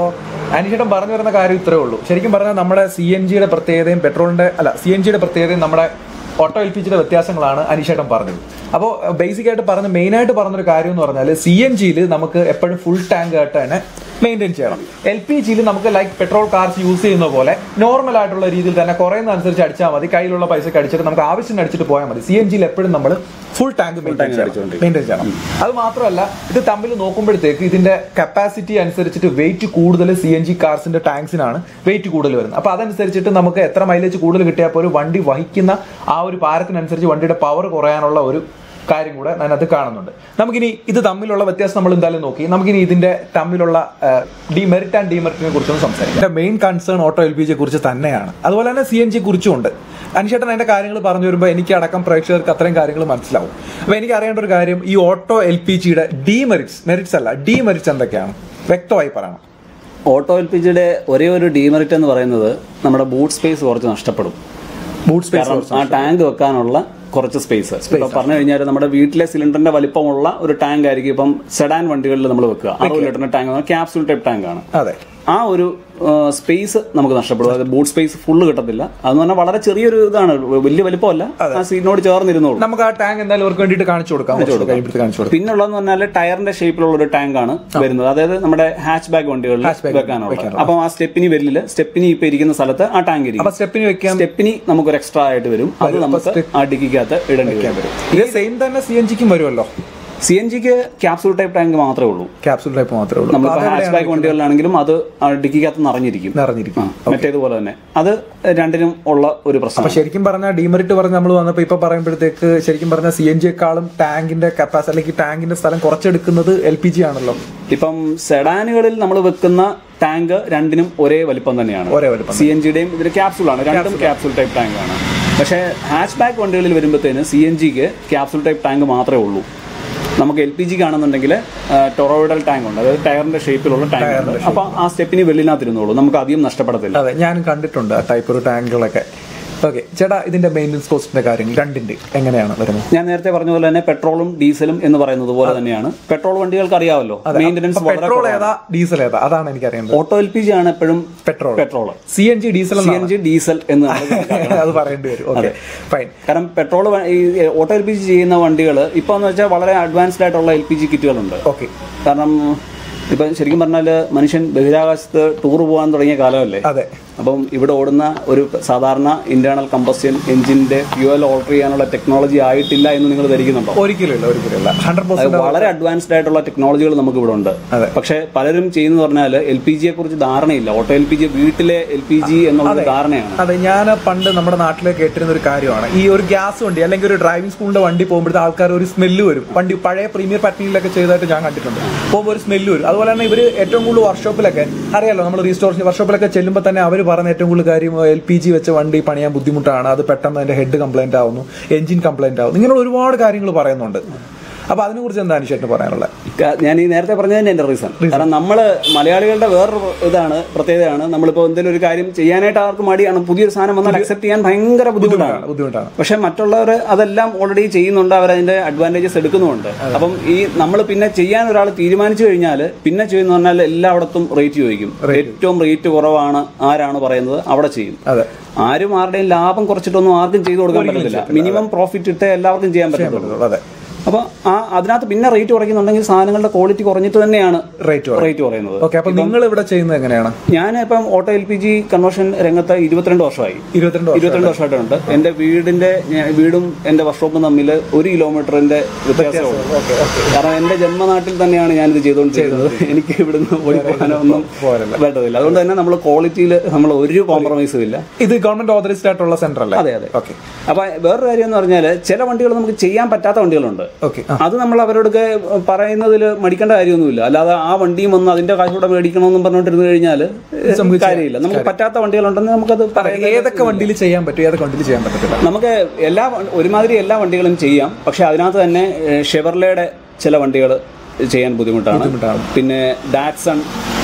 അനീഷേട്ടൻ പറഞ്ഞു വരുന്ന കാര്യം ഇത്രേ ഉള്ളൂ ശരിക്കും പറഞ്ഞാൽ നമ്മുടെ സി എൻ ജിയുടെ പ്രത്യേകതയും പെട്രോളിന്റെ അല്ല സി എൻ ജിയുടെ പ്രത്യേകതയും നമ്മുടെ ഓട്ടോ എൽ പി ജിയുടെ വ്യത്യാസങ്ങളാണ് അനീഷേട്ടൻ പറഞ്ഞത് അപ്പോൾ ബേസിക് ആയിട്ട് പറഞ്ഞ മെയിൻ ആയിട്ട് പറഞ്ഞൊരു കാര്യം എന്ന് പറഞ്ഞാൽ സി എൻ ജിയിൽ നമുക്ക് എപ്പോഴും ഫുൾ ടാങ്ക് ആയിട്ട് തന്നെ മെയിൻറ്റെയിൻ ചെയ്യണം എൽ പി ജിയിൽ നമുക്ക് ലൈക്ക് പെട്രോൾ കാർസ് യൂസ് ചെയ്യുന്ന പോലെ നോർമൽ ആയിട്ടുള്ള രീതിയിൽ തന്നെ കുറയുന്നതനുസരിച്ച് അടിച്ചാൽ മതി കയ്യിലുള്ള പൈസക്ക് അടിച്ചിട്ട് നമുക്ക് ആവശ്യത്തിന് അടിച്ചിട്ട് പോയാൽ മതി സി എൻ ജിയിൽ എപ്പോഴും നമ്മൾ ഫുൾ ടാങ്ക് മെയിൻറ്റെയിൻ ചെയ്യണം അത് മാത്രമല്ല ഇത് തമ്മിൽ നോക്കുമ്പോഴത്തേക്ക് ഇതിന്റെ കപ്പാസിറ്റി അനുസരിച്ചിട്ട് വെയിറ്റ് കൂടുതൽ സി എൻ ജി കാർസിന്റെ ടാങ്ക്സിനാണ് വെയിറ്റ് കൂടുതൽ വരുന്നത് അപ്പൊ അതനുസരിച്ചിട്ട് നമുക്ക് എത്ര മൈലേജ് കൂടുതൽ കിട്ടിയാൽ പോലും വണ്ടി വഹിക്കുന്ന ആ ഒരു ഭാരത്തിനനുസരിച്ച് വണ്ടിയുടെ പവർ കുറയാനുള്ള ഒരു കാര്യം കൂടെ അതിനകത്ത് കാണുന്നുണ്ട് നമുക്കിനി ഇത് തമ്മിലുള്ള വ്യത്യാസം നമ്മൾ എന്തായാലും നോക്കി നമുക്കിനി ഇതിന്റെ തമ്മിലുള്ള ഡിമെറിറ്റ് ആൻഡ് ഡിമെറിറ്റിനെ കുറിച്ചൊന്ന് സംസാരിക്കാം main concern auto L P ജിയെ കുറിച്ച് തന്നെയാണ് അതുപോലെ തന്നെ സി എൻ ജി കുറിച്ചും ഉണ്ട് അനുശേട്ടൻ അതിന്റെ കാര്യങ്ങൾ പറഞ്ഞു വരുമ്പോൾ എനിക്ക് അടക്കം പ്രേക്ഷകർക്ക് അത്രയും കാര്യങ്ങൾ മനസ്സിലാവും അപ്പൊ എനിക്ക് അറിയേണ്ട ഒരു കാര്യം ഈ ഓട്ടോ എൽ പി ജിയുടെ ഡിമെറിറ്റ്സ് മെറിറ്റ്സ് അല്ല ഡിമെറിറ്റ്സ് എന്തൊക്കെയാണ് വ്യക്തമായി പറയണം ഓട്ടോ എൽ പി ജിയുടെ ഒരേ ഒരു ഡീമെറിറ്റ് എന്ന് പറയുന്നത് നമ്മുടെ ബൂട്ട് സ്പേസ് കുറച്ച് നഷ്ടപ്പെടും ബൂട്ട് സ്പേസ് കാരണം ആ ടാങ്ക് വെക്കാനുള്ള കുറച്ച് സ്പേസ് ഇപ്പൊ പറഞ്ഞു കഴിഞ്ഞാൽ നമ്മുടെ വീട്ടിലെ സിലിണ്ടറിന്റെ വലിപ്പമുള്ള ഒരു ടാങ്ക് ആയിരിക്കും ഇപ്പം സെഡാൻ വണ്ടികളിൽ നമ്മൾ വെക്കുക അറുപത് ലിറ്ററിന്റെ ടാങ്ക് ക്യാപ്സൂൾ ടൈപ്പ് ടാങ്ക് ആണ് അതെ ആ ഒരു സ്പേസ് നമുക്ക് നഷ്ടപ്പെടും അതായത് ബൂട്ട് സ്പേസ് ഫുള്ള് കിട്ടത്തില്ല അതെന്ന് പറഞ്ഞാൽ വളരെ ചെറിയൊരു ഇതാണ് വലിയ വലിപ്പമല്ല ആ സീറ്റിനോട് ചേർന്നിരുന്നോളൂ നമുക്ക് ആ ടാങ്ക് എന്തായാലും അവർക്ക് വേണ്ടിയിട്ട് കാണിച്ചു കൊടുക്കാം കുറച്ച് കഴിയുമ്പോഴത്തേക്ക് കാണിച്ചു കൊടുക്കാം പിന്നുള്ളതെന്ന് പറഞ്ഞാൽ ടയറിന്റെ ഷേപ്പിലുള്ള ഒരു ടാങ്ക് ആണ് വരുന്നത് അതായത് നമ്മുടെ ഹാച്ച് ബാഗ് വണ്ടികളിൽ വെക്കാനുള്ള അപ്പം ആ സ്റ്റെപ്പിനി വെല്ലില് സ്റ്റെപ്പിനി ഇപ്പൊ ഇരിക്കുന്ന സ്ഥലത്ത് ആ ടാങ്ക് ഇരിക്കും അപ്പൊ സ്റ്റെപ്പിന് വെക്കാൻ സ്റ്റെപ്പിനി നമുക്കൊരു എക്സ്ട്രാ ആയിട്ട് വരും അത് നമുക്ക് ആ ഡിക്കിക്കകത്ത് ഇടേണ്ടി വരും ഇത് സെയിം തന്നെ സി എൻ ജിക്കും വരുമല്ലോ സി എൻ ജിക്ക് ക്യാപ്സൂൾ ടൈപ്പ് ടാങ്ക് മാത്രമേ ഉള്ളൂ ക്യാപ്സൂൾ ടൈപ്പ് മാത്രമേ ഉള്ളൂ നമ്മളിപ്പോ ഹാച്ച് ബാഗ് വണ്ടികളിലാണെങ്കിലും അത് ആ ഡിക്കിക്കകത്ത് നിറഞ്ഞിരിക്കും നിറഞ്ഞിരിക്കും മറ്റേതുപോലെ തന്നെ അത് രണ്ടിനും ഉള്ള ഒരു പ്രശ്നം അപ്പൊ ശരിക്കും പറഞ്ഞാൽ ഡിമെറിറ്റ് പറഞ്ഞ് നമ്മൾ വന്നപ്പോ ഇപ്പൊ പറയുമ്പോഴത്തേക്ക് ശരിക്കും പറഞ്ഞാൽ സി എൻ ജിയെക്കാളും ടാങ്കിന്റെ കപ്പാസിറ്റി അല്ലെങ്കിൽ ടാങ്കിന്റെ സ്ഥലം കുറച്ചെടുക്കുന്നത് എൽ പി ജി ആണല്ലോ ഇപ്പം സെഡാനുകളിൽ നമ്മൾ വെക്കുന്ന ടാങ്ക് രണ്ടിനും ഒരേ വലിപ്പം തന്നെയാണ് ഒരേ വലിപ്പം സി എൻ ജിയുടെയും ഇതിൽ ക്യാപ്സൂൾ ആണ് രണ്ടും ക്യാപ്സൂൾ ടൈപ്പ് ടാങ്ക് ആണ് പക്ഷേ ഹാച്ച് ബാക്ക് വണ്ടികളിൽ വരുമ്പോഴത്തേന് സി എൻ ജിക്ക് ക്യാപ്സൂൾ ടൈപ്പ് ടാങ്ക് മാത്രമേ ഉള്ളൂ നമുക്ക് എൽ പി ജി കാണുന്നുണ്ടെങ്കിൽ ടൊറോയിഡൽ ടാങ്ക് ഉണ്ട് അതായത് ടയറിന്റെ ഷേപ്പിലുള്ള ടാങ്ക് ഉണ്ട് അപ്പൊ ആ സ്റ്റെപ്പിന് വെള്ളിനകത്തിരുന്നോളൂ നമുക്ക് അധികം നഷ്ടപ്പെടത്തില്ല അതെ ഞാനും കണ്ടിട്ടുണ്ട് ആ ടൈപ്പ് ഒരു ടാങ്കുകളൊക്കെ ഓക്കെ ചേട്ടാ ഇതിന്റെ മെയിൻ്റെനൻസ് കോസ്റ്റിന്റെ കാര്യങ്ങൾ രണ്ടിന്റെ എങ്ങനെയാണ് വരുന്നത് ഞാൻ നേരത്തെ പറഞ്ഞ പോലെ തന്നെ പെട്രോളും ഡീസലും എന്ന് പറയുന്നത് പോലെ തന്നെയാണ് പെട്രോൾ വണ്ടികൾക്ക് അറിയാമല്ലോ മെയിൻ്റനൻസ് വളരെ പെട്രോൾ ഏതാ ഡീസൽ ഏതാ അതാണ് എനിക്ക് അറിയേണ്ടത് ഓട്ടോ എൽ പി ജി ആണ് എപ്പോഴും petrol petrol C N G diesel C N G diesel എന്ന് നമ്മൾ കണക്കാക്കണം. അത് പറയേണ്ടി വരും ഓക്കെ ഫൈൻ കാരണം പെട്രോൾ ഈ ഓട്ടോ എൽ പി ജി ചെയ്യുന്ന വണ്ടികൾ ഇപ്പൊ എന്ന് വെച്ചാൽ വളരെ അഡ്വാൻസ്ഡ് ആയിട്ടുള്ള എൽ പി ജി കിറ്റുകളുണ്ട് ഓക്കെ കാരണം ഇപ്പൊ ശരിക്കും പറഞ്ഞാൽ മനുഷ്യൻ ബഹിരാകാശത്ത് ടൂർ പോകാൻ തുടങ്ങിയ കാലമല്ലേ അതെ അപ്പം ഇവിടെ ഓടുന്ന ഒരു സാധാരണ ഇന്റേണൽ കമ്പസ്റ്റ്യൻ എഞ്ചിന്റെ ഫ്യൂവൽ ഓൾട്ടർ ചെയ്യാനുള്ള ടെക്നോളജി ആയിട്ടില്ല എന്ന് നിങ്ങൾ ധരിക്കുന്നുണ്ടോ ഒരിക്കലും ഇല്ല ഒരിക്കലും ഇല്ല ഹൺഡ്രഡ് അത് പെർസെന്റ് വളരെ അഡ്വാൻസ്ഡ് ആയിട്ടുള്ള ടെക്നോളജികൾ നമുക്ക് ഇവിടെ ഉണ്ട് അതെ. പക്ഷെ പലരും ചെയ്യുന്ന പറഞ്ഞാൽ എൽ പി ജിയെ കുറിച്ച് ധാരണയില്ല ഓട്ടോ എൽ പി ജി വീട്ടിലെ എൽ പി ജി എന്നുള്ള ധാരണയാണ് അതെ ഞാൻ പണ്ട് നമ്മുടെ നാട്ടിൽ കേട്ടിരുന്ന ഒരു കാര്യമാണ് ഈ ഒരു ഗ്യാസ് വണ്ടി അല്ലെങ്കിൽ ഒരു ഡ്രൈവിംഗ് സ്കൂളിന്റെ വണ്ടി പോകുമ്പോഴത്തെ ആൾക്കാർ ഒരു സ്മെല്ല് വരും വണ്ടി പഴയ പ്രീമിയർ പാറ്റേണിലൊക്കെ ചെയ്തതായിട്ട് ഞാൻ കണ്ടിട്ടുണ്ട് പോകുമ്പോൾ ഒരു സ്മെല്ല് വരും അതുപോലെ തന്നെ ഇവർ ഏറ്റവും കൂടുതൽ വർക്ക്ഷോപ്പിലൊക്കെ അറിയാലോ നമ്മൾ റീസ്റ്റോറേഷൻ വർക്ക്ഷോപ്പിലൊക്കെ ചെല്ലുമ്പോൾ തന്നെ അവർ പറയുന്ന ഏറ്റവും കൂടുതൽ കാര്യം എൽ പി ജി വെച്ച വണ്ടി പണിയാൻ ബുദ്ധിമുട്ടാണ് അത് പെട്ടെന്ന് അതിന്റെ ഹെഡ് കംപ്ലൈന്റ് ആവുന്നു എഞ്ചിൻ കംപ്ലൈന്റ് ആവുന്നു ഇങ്ങനെയുള്ള ഒരുപാട് കാര്യങ്ങൾ പറയുന്നുണ്ട് അപ്പൊ അതിനെക്കുറിച്ച് എന്താണ് ചേട്ടന് പറയാനുള്ളത് ക- ഞാൻ ഈ നേരത്തെ പറഞ്ഞതിന്റെ എന്റെ റീസൺ കാരണം നമ്മള് മലയാളികളുടെ വേറൊരു ഇതാണ് പ്രത്യേകതയാണ് നമ്മളിപ്പോ എന്തെങ്കിലും ഒരു കാര്യം ചെയ്യാനായിട്ട് ആർക്കും മടിയാണ് പുതിയൊരു സാധനം വന്നാൽ അക്സെപ്റ്റ് ചെയ്യാൻ ഭയങ്കര ബുദ്ധിമുട്ടാണ് ബുദ്ധിമുട്ടാണ് പക്ഷെ മറ്റുള്ളവർ അതെല്ലാം ഓൾറെഡി ചെയ്യുന്നുണ്ട് അവർ അതിന്റെ അഡ്വാൻറ്റേജസ് എടുക്കുന്നുമുണ്ട് അപ്പം ഈ നമ്മൾ പിന്നെ ചെയ്യാൻ ഒരാൾ തീരുമാനിച്ചു കഴിഞ്ഞാൽ പിന്നെ ചെയ്യുന്ന പറഞ്ഞാൽ എല്ലായിടത്തും റേറ്റ് ചോദിക്കും ഏറ്റവും റേറ്റ് കുറവാണ് ആരാണ് പറയുന്നത് അവിടെ ചെയ്യും അതെ ആരും ആരുടെയും ലാഭം കുറച്ചിട്ടൊന്നും ആർക്കും ചെയ്തു കൊടുക്കാൻ പറ്റത്തില്ല മിനിമം പ്രോഫിറ്റ് ഇട്ടേ എല്ലാവർക്കും ചെയ്യാൻ പറ്റത്തുള്ളൂ അതെ അപ്പൊ ആ അതിനകത്ത് പിന്നെ റേറ്റ് കുറയ്ക്കുന്നുണ്ടെങ്കിൽ സാധനങ്ങളുടെ ക്വാളിറ്റി കുറഞ്ഞിട്ട് തന്നെയാണ് റേറ്റ് റേറ്റ് കുറയുന്നത് ഓക്കെ അപ്പൊ നിങ്ങൾ ഇവിടെ ചെയ്യുന്നത് എങ്ങനെയാണ് ഞാൻ ഇപ്പം auto L P G conversion രംഗത്ത് ഇരുപത്തിരണ്ട് വർഷമായി ഇരുപത്തിരണ്ട് വർഷം ഇരുപത്തിരണ്ട് വർഷമായിട്ടുണ്ട് എന്റെ വീടിന്റെ ഞാൻ- വീടും എന്റെ വർക്ക്ഷോപ്പും തമ്മിൽ ഒരു കിലോമീറ്ററിന്റെ വ്യത്യാസമുള്ളൂ ഓക്കെ ഓക്കെ കാരണം എന്റെ ജന്മനാട്ടിൽ തന്നെയാണ് ഞാനിത് ചെയ്തുകൊണ്ടിരിക്കുന്നത് എനിക്ക് ഇവിടുന്ന് പോയി പോകാനോ ഒന്നും പോരല്ല. വേണ്ടതില്ല അതുകൊണ്ട് തന്നെ നമ്മൾ ക്വാളിറ്റിയിൽ നമ്മൾ ഒരു കോംപ്രമൈസും ഇല്ല ഇത് ഗവൺമെന്റ് ഓതറൈസ്ഡ് ആയിട്ടുള്ള സെന്റർ അല്ലേ അതെ അതെ ഓക്കെ അപ്പൊ വേറൊരു കാര്യം എന്ന് പറഞ്ഞാൽ ചില വണ്ടികൾ നമുക്ക് ചെയ്യാൻ പറ്റാത്ത വണ്ടികളുണ്ട് ഓക്കെ അത് നമ്മൾ അവരോടൊക്കെ പറയുന്നതിൽ മടിക്കേണ്ട കാര്യമൊന്നുമില്ല അല്ലാതെ ആ വണ്ടിയും വന്ന് അതിന്റെ കാശൂടെ മേടിക്കണമെന്നും പറഞ്ഞുകൊണ്ടിരുന്നു കഴിഞ്ഞാൽ കാര്യമില്ല നമുക്ക് പറ്റാത്ത വണ്ടികളുണ്ടെന്ന് നമുക്കത് പറയാം ഏതൊക്കെ വണ്ടിയിൽ ചെയ്യാൻ പറ്റും ഏതൊക്കെ വണ്ടിയിൽ ചെയ്യാൻ പറ്റത്തില്ല നമുക്ക് എല്ലാ വ- ഒരുമാതിരി എല്ലാ വണ്ടികളും ചെയ്യാം പക്ഷെ അതിനകത്ത് തന്നെ ഷെവർലയുടെ ചില വണ്ടികൾ ചെയ്യാൻ ബുദ്ധിമുട്ടാണ് ബുദ്ധിമുട്ടാണ്. പിന്നെ ഡാറ്റ്സൺ